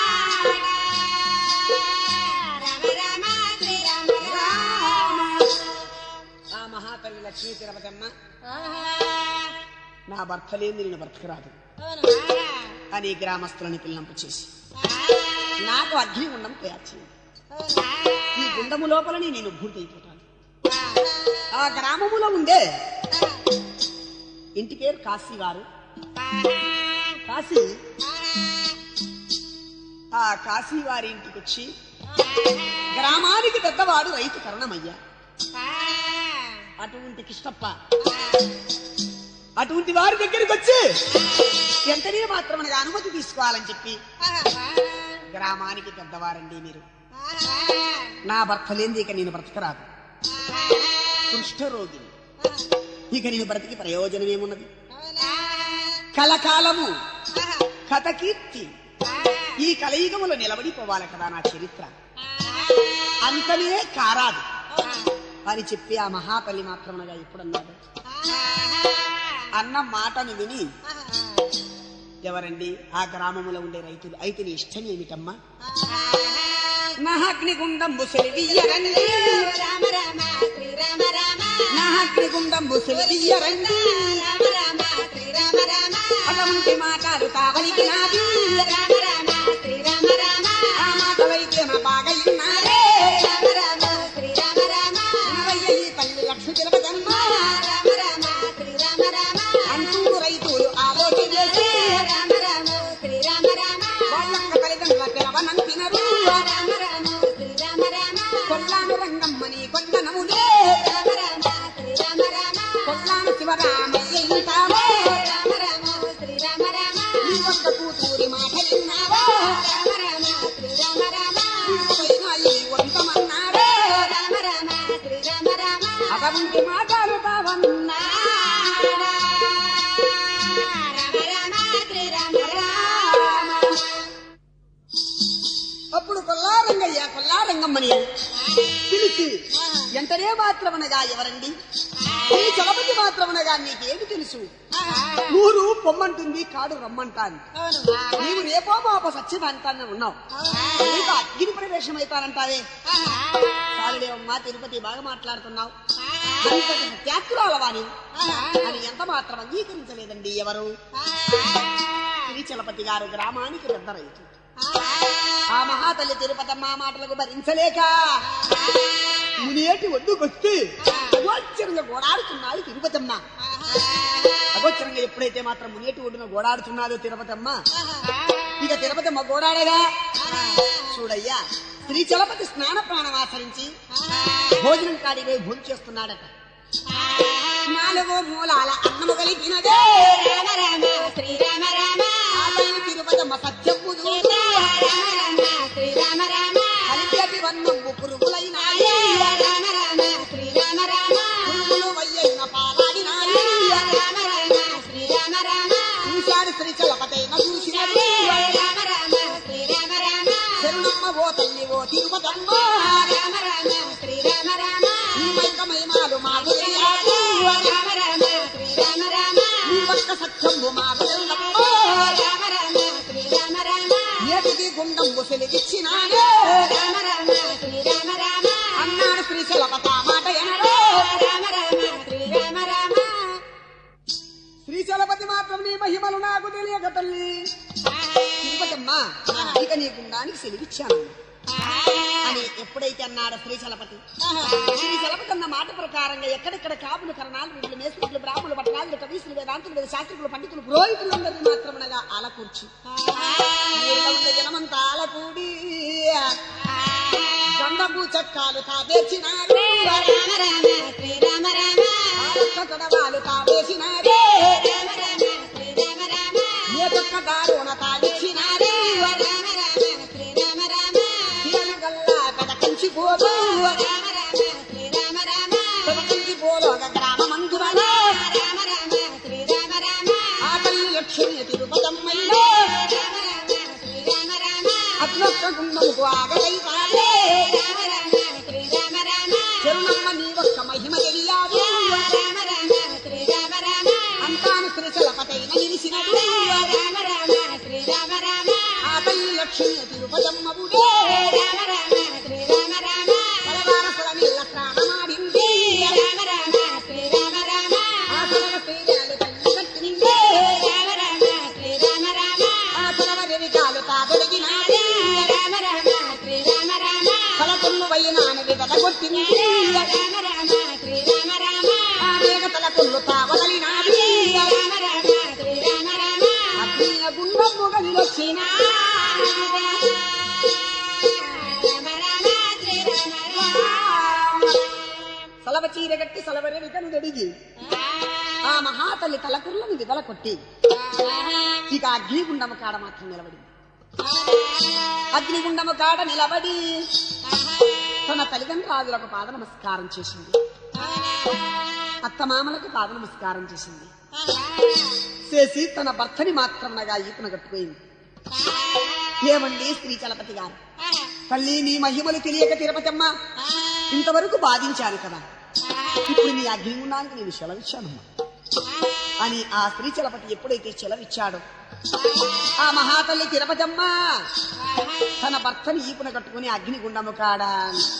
S2: రామ రామ శ్రీరామ రామ
S1: ఆ మహాతల్లి లక్ష్మీ తిరుపతమ్మ నా భర్త లేని నేను బ్రతకరాదు అని గ్రామస్తులని పిల్లంపు చేసి నాకు అగ్ని గుండం తయారు చేయండి ఈ గుండము లోపలని నేను భూతైపోతాను ఆ గ్రామములో ఉండే ఇంటి పేరు కాశీ వారు కాశీ ఆ కాశీ వారి ఇంటికి వచ్చి గ్రామానికి పెద్దవాడు రైతు కరణమయ్య అటువంటి కిష్టప్ప అటువంటి వారి దగ్గరికి వచ్చి ఎంతనే మాత్రం మనకు అనుమతి తీసుకోవాలని చెప్పి గ్రామానికి పెద్దవారండి మీరు నా భర్త లేనిది ఇక నేను బ్రతకరాదు కుష్ఠరోగిని ఇక నేను బ్రతికి ప్రయోజనం ఏమున్నది కలకాలము కథ కీర్తి ఈ కలయుగములో నిలబడిపోవాలి కదా నా చరిత్ర అంతనే కారాదు అని చెప్పి ఆ మహాతల్లి మాత్రమనగా ఎప్పుడన్నాడు అన్న మాటను విని ఎవరండి ఆ గ్రామములో ఉండే రైతులు అయితే నీ ఇష్టం ఏమిటమ్మా నా అగ్నిగుండం బుసలివియ్యరండి
S2: రామ రామ శ్రీరామ రామ
S1: నా అగ్నిగుండం బుసలివియ్యరండి
S2: రామ రామ శ్రీరామ రామ
S1: అటువంటి మాటలు కావలికి నాది
S2: రామ రామ శ్రీరామ రామ
S1: ఆ మాటలైతే నా బాగా విన్నారే
S2: రామ రామ శ్రీరామ రామ
S1: వినవయ్య ఈ తల్లి లక్ష్మి తిలకమ్మ
S2: రామ రామ శ్రీరామ రామ
S1: అంటూ రైతులు ఆలోచన చేసి
S2: రామ రామ శ్రీరామ రామ
S1: వాళ్ళక్క తల్లిదండ్రుల పిలవనంపినరు
S2: రామ రామ శ్రీరామ రామ
S1: కొల్లాను రంగమ్మని కొండనములే
S2: రామ రామ శ్రీరామ రామ
S1: కొల్లాను శివరామయ్య ఇంటావో
S2: రామ రామ శ్రీరామ రామ
S1: నీ ఒక్క కూతురి మాట విన్నావో
S2: రామ రామ శ్రీరామ రామ
S1: పైన ఈ వంతమన్నారే
S2: రామ రామ శ్రీరామ రామ
S1: అటువంటి మాటలు కావన్నా
S2: రామ రామ శ్రీరామ రామ
S1: అప్పుడు కొల్లారంగయ్య కొల్లారంగమ్మని పిలిచి ఎంతనే మాత్రమనగా ఎవరండి ఈ చలపతి మాత్రమనగా నీకేమి తెలుసు ఊరు పొమ్మంటుంది కాడు రమ్మంటాను నీవు రేపో మాపో సత్యమంతానే ఉన్నావు నీకు అగ్ని ప్రవేశం అవుతానంటావే చాలులేవమ్మా తిరుపతి బాగా మాట్లాడుతున్నావు అంతటి సత్యాత్తురాలవా నీవు అని ఎంత మాత్రం అంగీకరించలేదండి ఎవరు శ్రీచలపతి గారు గ్రామానికి పెద్ద రైతు ఆ మహాతల్లి తిరుపతమ్మ మాటలకు భరించలేక మునేటి ఒడ్డుకొచ్చి అగోచరంగా గోడాడుతున్నాడు తిరుపతమ్మ అగోచరంగా ఎప్పుడైతే మాత్రం మునేటి ఒడ్డున గోడాడుతున్నాడో తిరుపతమ్మ ఇక తిరుపతమ్మ గోడాడగా చూడయ్యా శ్రీ చలపతి స్నాన ప్రాణం ఆచరించి భోజనం కాడికి పోయి భోజనం చేస్తున్నాడట నాలుగో మూలాల అన్నము కలిగినదే
S2: రామ రామ శ్రీరామ రామ
S1: ఆ తల్లి తిరుపతమ్మ సత్యము చూసి
S2: రామ రామ శ్రీరామ రామ
S1: కలిపి వన్నము పురుగులైనాయి
S2: రామ రామ శ్రీరామ రామ
S1: పురుగులు వయ్యైన పాలాడినాయి
S2: రామ రామ శ్రీరామ రామ
S1: చూశాడు శ్రీ చలపతైన చూసినది
S2: రామ రామ శ్రీరామ రామ
S1: శరణమ్మ ఓ తల్లి ఓ తిరుపతమ్మ
S2: రామ రామ శ్రీరామ రామ
S1: నీ మైక మహిమాలు మాకు తెలియాలి
S2: రామ రామ శ్రీరామ రామ
S1: నీ ఒక్క సత్యంబు మాకు తెలుదమ్మో.
S2: రామ రామ శ్రీరామ రామ
S1: ఏటికి గుండం ముసలిగిచ్చినాడే
S2: రామ రామ శ్రీరామ రామ
S1: అన్నాడు శ్రీశైలపత మాట ఎనడో
S2: రామ రామ శ్రీరామ రామ
S1: శ్రీశైలపతి మాత్రం నీ మహిమలు నాకు తెలియక తల్లి తిరుపతమ్మా ఇక నీ గుండానికి సెలిగిచ్చాను అని ఎప్పుడైతే అన్నాడో శ్రీశలపతి శ్రీశలపతి అన్న మాట ప్రకారంగా ఎక్కడెక్కడ కాపులు కరణాలు వీళ్ళు మేస్త్రులు బ్రాహ్మణులు పట్టణాలు కవీసులు వేదాంతులు వేద శాస్త్రికులు పండితులు పురోహితులందరినీ మాత్రమనగా ఆలకూర్చి ఊరిలో ఉండే జనమంతా ఆలకూడి గండపు చక్కాలు తాబేసినారు
S2: రామ రామ శ్రీరామ రామ
S1: ఆలొక్క చొడవాలు తాబేసినారు
S2: రామ రామ శ్రీరామ రామ
S1: ఏ పక్క దారుణ తాగిచ్చినారు
S2: రామ రామ శ్రీరామ రామ
S1: పిల్లలు గల్లా పెదకంచి పోదు
S2: రామ రామ శ్రీరామ రామ
S1: పెదకంచి పోదు ఒక గ్రామమందురలో
S2: రామ రామ శ్రీరామ రామ
S1: ఆ తల్లి లక్ష్మి తిరుపతమ్మయ్యో
S2: రామ రామ శ్రీరామ రామ
S1: అట్లొక్క గుండముకు ఆగలైతాడే
S2: రామ రామ శ్రీరామ రామ
S1: చెరునమ్మ నీ ఒక్క మహిమ తెలియాదు
S2: రామ రామ శ్రీరామ రామ
S1: అంతాను శ్రీశలపతైన నిలిసినడు
S2: రామ రామ శ్రీరామ రామ
S1: ఆ తల్లి లక్ష్మి తిరుపతమ్మవుడే
S2: రామ రామ శ్రీరామ రామ
S1: పలవారసల నీళ్ళ ప్రాణమాడింది
S2: రామ రామ శ్రీరామ రామ
S1: ఆ సరవ శ్రీరాలు తల్లి కట్టినిందే
S2: రామ రామ శ్రీరామ రామ
S1: ఆ సరవ రెవికాలు తాగలిగినాడే
S2: రామ రామ శ్రీరామ రామ
S1: తలకొల్లు వైనాను విదగొట్టింది
S2: రామ రామ శ్రీరామ రామ
S1: ఆ మేఘ తలకొల్లు తావదలినాది
S2: రామ రామ శ్రీరామ రామ
S1: అగ్నియ గుండము గదిలొచ్చిన
S2: రామ రామ శ్రీరామ రామ
S1: సలవ చీర గట్టి సలవ రెవికను దడిగి ఆ మహాతల్లి తలకుర్లను విదల కొట్టి ఇక అగ్నిగుండము కాడ మాత్రం నిలబడి అగ్నిగుండము కాడ నిలబడి తన తల్లిదండ్రులకు పాద నమస్కారం చేసింది అత్తమామలకు పాద నమస్కారం చేసింది చేసి తన భర్తని మాత్రమనగా ఈతన కట్టుపోయింది ఏమండి స్త్రీ చలపతి గారు తల్లి నీ మహిమలు తెలియక తిరుపతమ్మ ఇంతవరకు బాధించాను కదా ఇప్పుడు నీ అగ్నిగుండానికి నేను సెలవిచ్చానమ్మా అని ఆ స్త్రీ చలపతి ఎప్పుడైతే సెలవిచ్చాడో ఆ మహాతల్లి తిరుపతమ్మ తన భర్తని ఈపున కట్టుకుని అగ్నిగుండము కాడా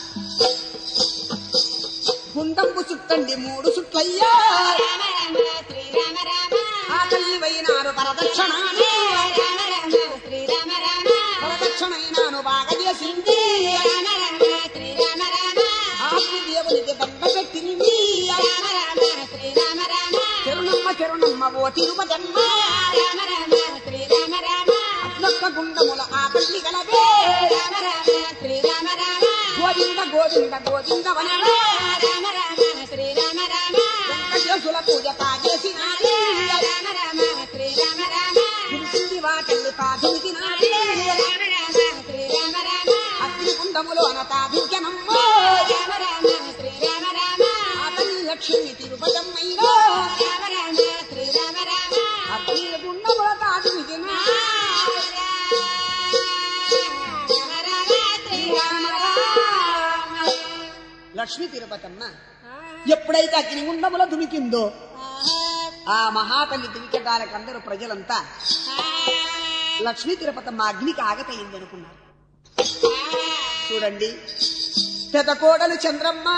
S1: గుండంపు చుట్టండి మూడు చుట్లయ్యా
S2: రామ రామ శ్రీరామ రామ
S1: ఆ తల్లి వైనారు పరదక్షణాన్ని
S2: రామ రామ శ్రీరామ రామ
S1: పరదక్షణైనాను బాగా చేసింది
S2: రామ రామ శ్రీరామ రామ
S1: ఆత్మ దేవునికి దండ పెట్టింది
S2: రామ రామ శ్రీరామ రామ
S1: చెరునమ్మ చెరునమ్మ ఓ తిరుపతమ్మ
S2: రామ రామ శ్రీరామ రామ
S1: అట్లొక్క గుండముల ఆ తల్లి గలదే
S2: రామ రామ శ్రీరామ రామ
S1: గోవింద గోవింద గోవింద వనడే
S2: రామ రామ శ్రీరామ రామ
S1: వెంకటేశుల పూజ తాగేసినాడే
S2: రామ రామ శ్రీరామ రామ
S1: పిలిచింది వాటిల్లు తాగించినాడే
S2: రామ రామ శ్రీరామ రామ
S1: అగ్ని గుండములు అనతాదించనమ్మ
S2: రామ రామ శ్రీరామ రామ
S1: ఆ తల్లి లక్ష్మి తిరుపతమ్మైనా
S2: రామ రామ శ్రీరామ రామ
S1: అగ్ని గుండముల తాగించిన
S2: రామ రామ శ్రీరామ రామ
S1: లక్ష్మి తిరుపతమ్మ ఎప్పుడైతే అగ్ని గుండముల దుమికిందో ఆ మహాతల్లి దుమికటానికి అందరూ ప్రజలంతా లక్ష్మీ తిరుపతమ్మ అగ్నికి ఆగతయింది అనుకున్నారు చూడండి పెద్ద కోడలు చంద్రమ్మ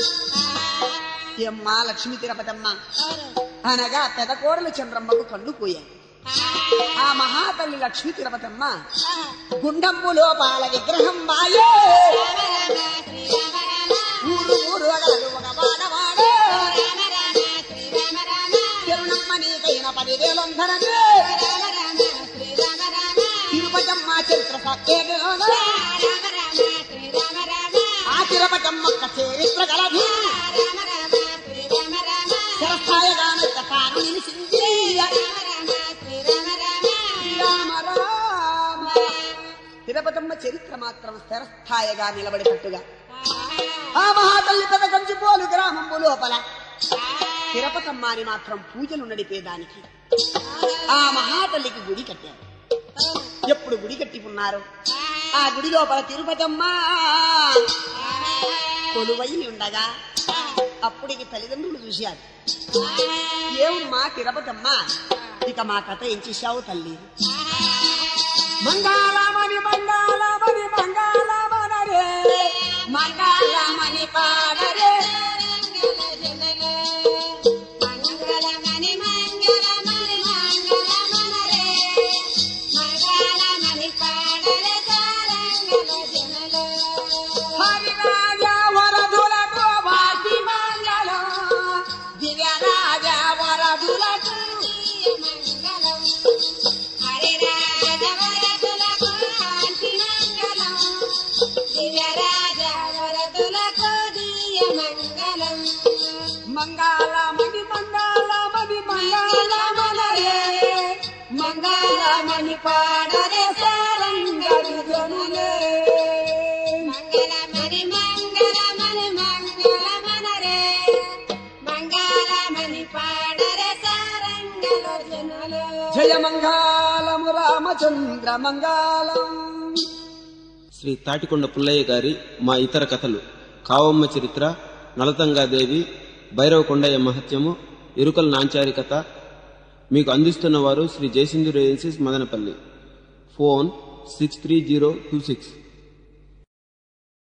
S1: ఎమ్మ లక్ష్మీ తిరుపతమ్మ అనగా పెద్ద కోడలు చంద్రమ్మకు కళ్ళు పోయాయి ఆ మహాతల్లి లక్ష్మీ తిరుపతమ్మ గుండంబు లోపాల విగ్రహం బాయే
S2: రామ రామ శ్రీరామ రామ
S1: ఊరు ఊరు అగలదు ఒక వాడవాడే
S2: రామ రామ శ్రీరామ రామ
S1: చెరునమ్మ నీకైన పదివేలొందరనే
S2: రామ రామ శ్రీరామ రామ
S1: తిరుపతమ్మ చరిత్ర సత్యేలోన
S2: రామ రామ శ్రీరామ రామ
S1: ఆ తిరుపతమ్మక్క చరిత్ర గలదు
S2: రామ రామ శ్రీరామ రామ
S1: శరస్థాయగానొక్క తాను నిలిచింది
S2: రామ రామ శ్రీరామ రామ
S1: రామ రామ తిరుపతమ్మ చరిత్ర మాత్రం స్థిరస్థాయిగా నిలబడేటట్టుగా ఆ మహాతల్లి పెద్ద కంచిపోలు గ్రామము లోపల తిరుపతమ్మ అని మాత్రం పూజలు నడిపేదానికి ఆ మహాతల్లికి గుడి కట్టారు ఎప్పుడు గుడి కట్టి ఉన్నారు ఆ గుడి లోపల తిరుపతమ్మ కొలువై ఉండగా అప్పుడికి తల్లిదండ్రులు చూశారు ఏమమ్మా తిరుపతమ్మా ఇక మా కథ ఏం చేశావు తల్లి మంగాళమని మంగాళమని మంగాళమనరే మంగాళమని పాడరే
S2: మంగళమణి మంగళమణి మంగళమనరే మంగళమణి పాడలే సారంగల జనలో
S1: హరిరాజ వరదులకు వాటి మంగళం దివ్యరాజ వరదులకు
S2: మంగళం హరిరాజ వరదులకు ఆంటి మంగళం దివ్యరాజ వరదులకు దియ మంగళం
S1: మంగాళమణి మంగాళమణి మంగాళమనరే మంగాళమణి పాడరే సారంగడి జనులే
S2: మంగళమణి మంగళమణి మంగళమనరే మంగళమణి పాడరే సారంగల జనులు
S1: జయ మంగాళము రామచంద్ర మంగాళం
S3: శ్రీ తాటికొండ పుల్లయ్య గారి మా ఇతర కథలు కావమ్మ చరిత్ర నలతంగాదేవి భైరవ కొండయ్య మహత్యము ఇరుకల నాంచారి కథ మీకు అందిస్తున్న వారు Sri Jayasindhu agencies Madanapalle phone six three zero two six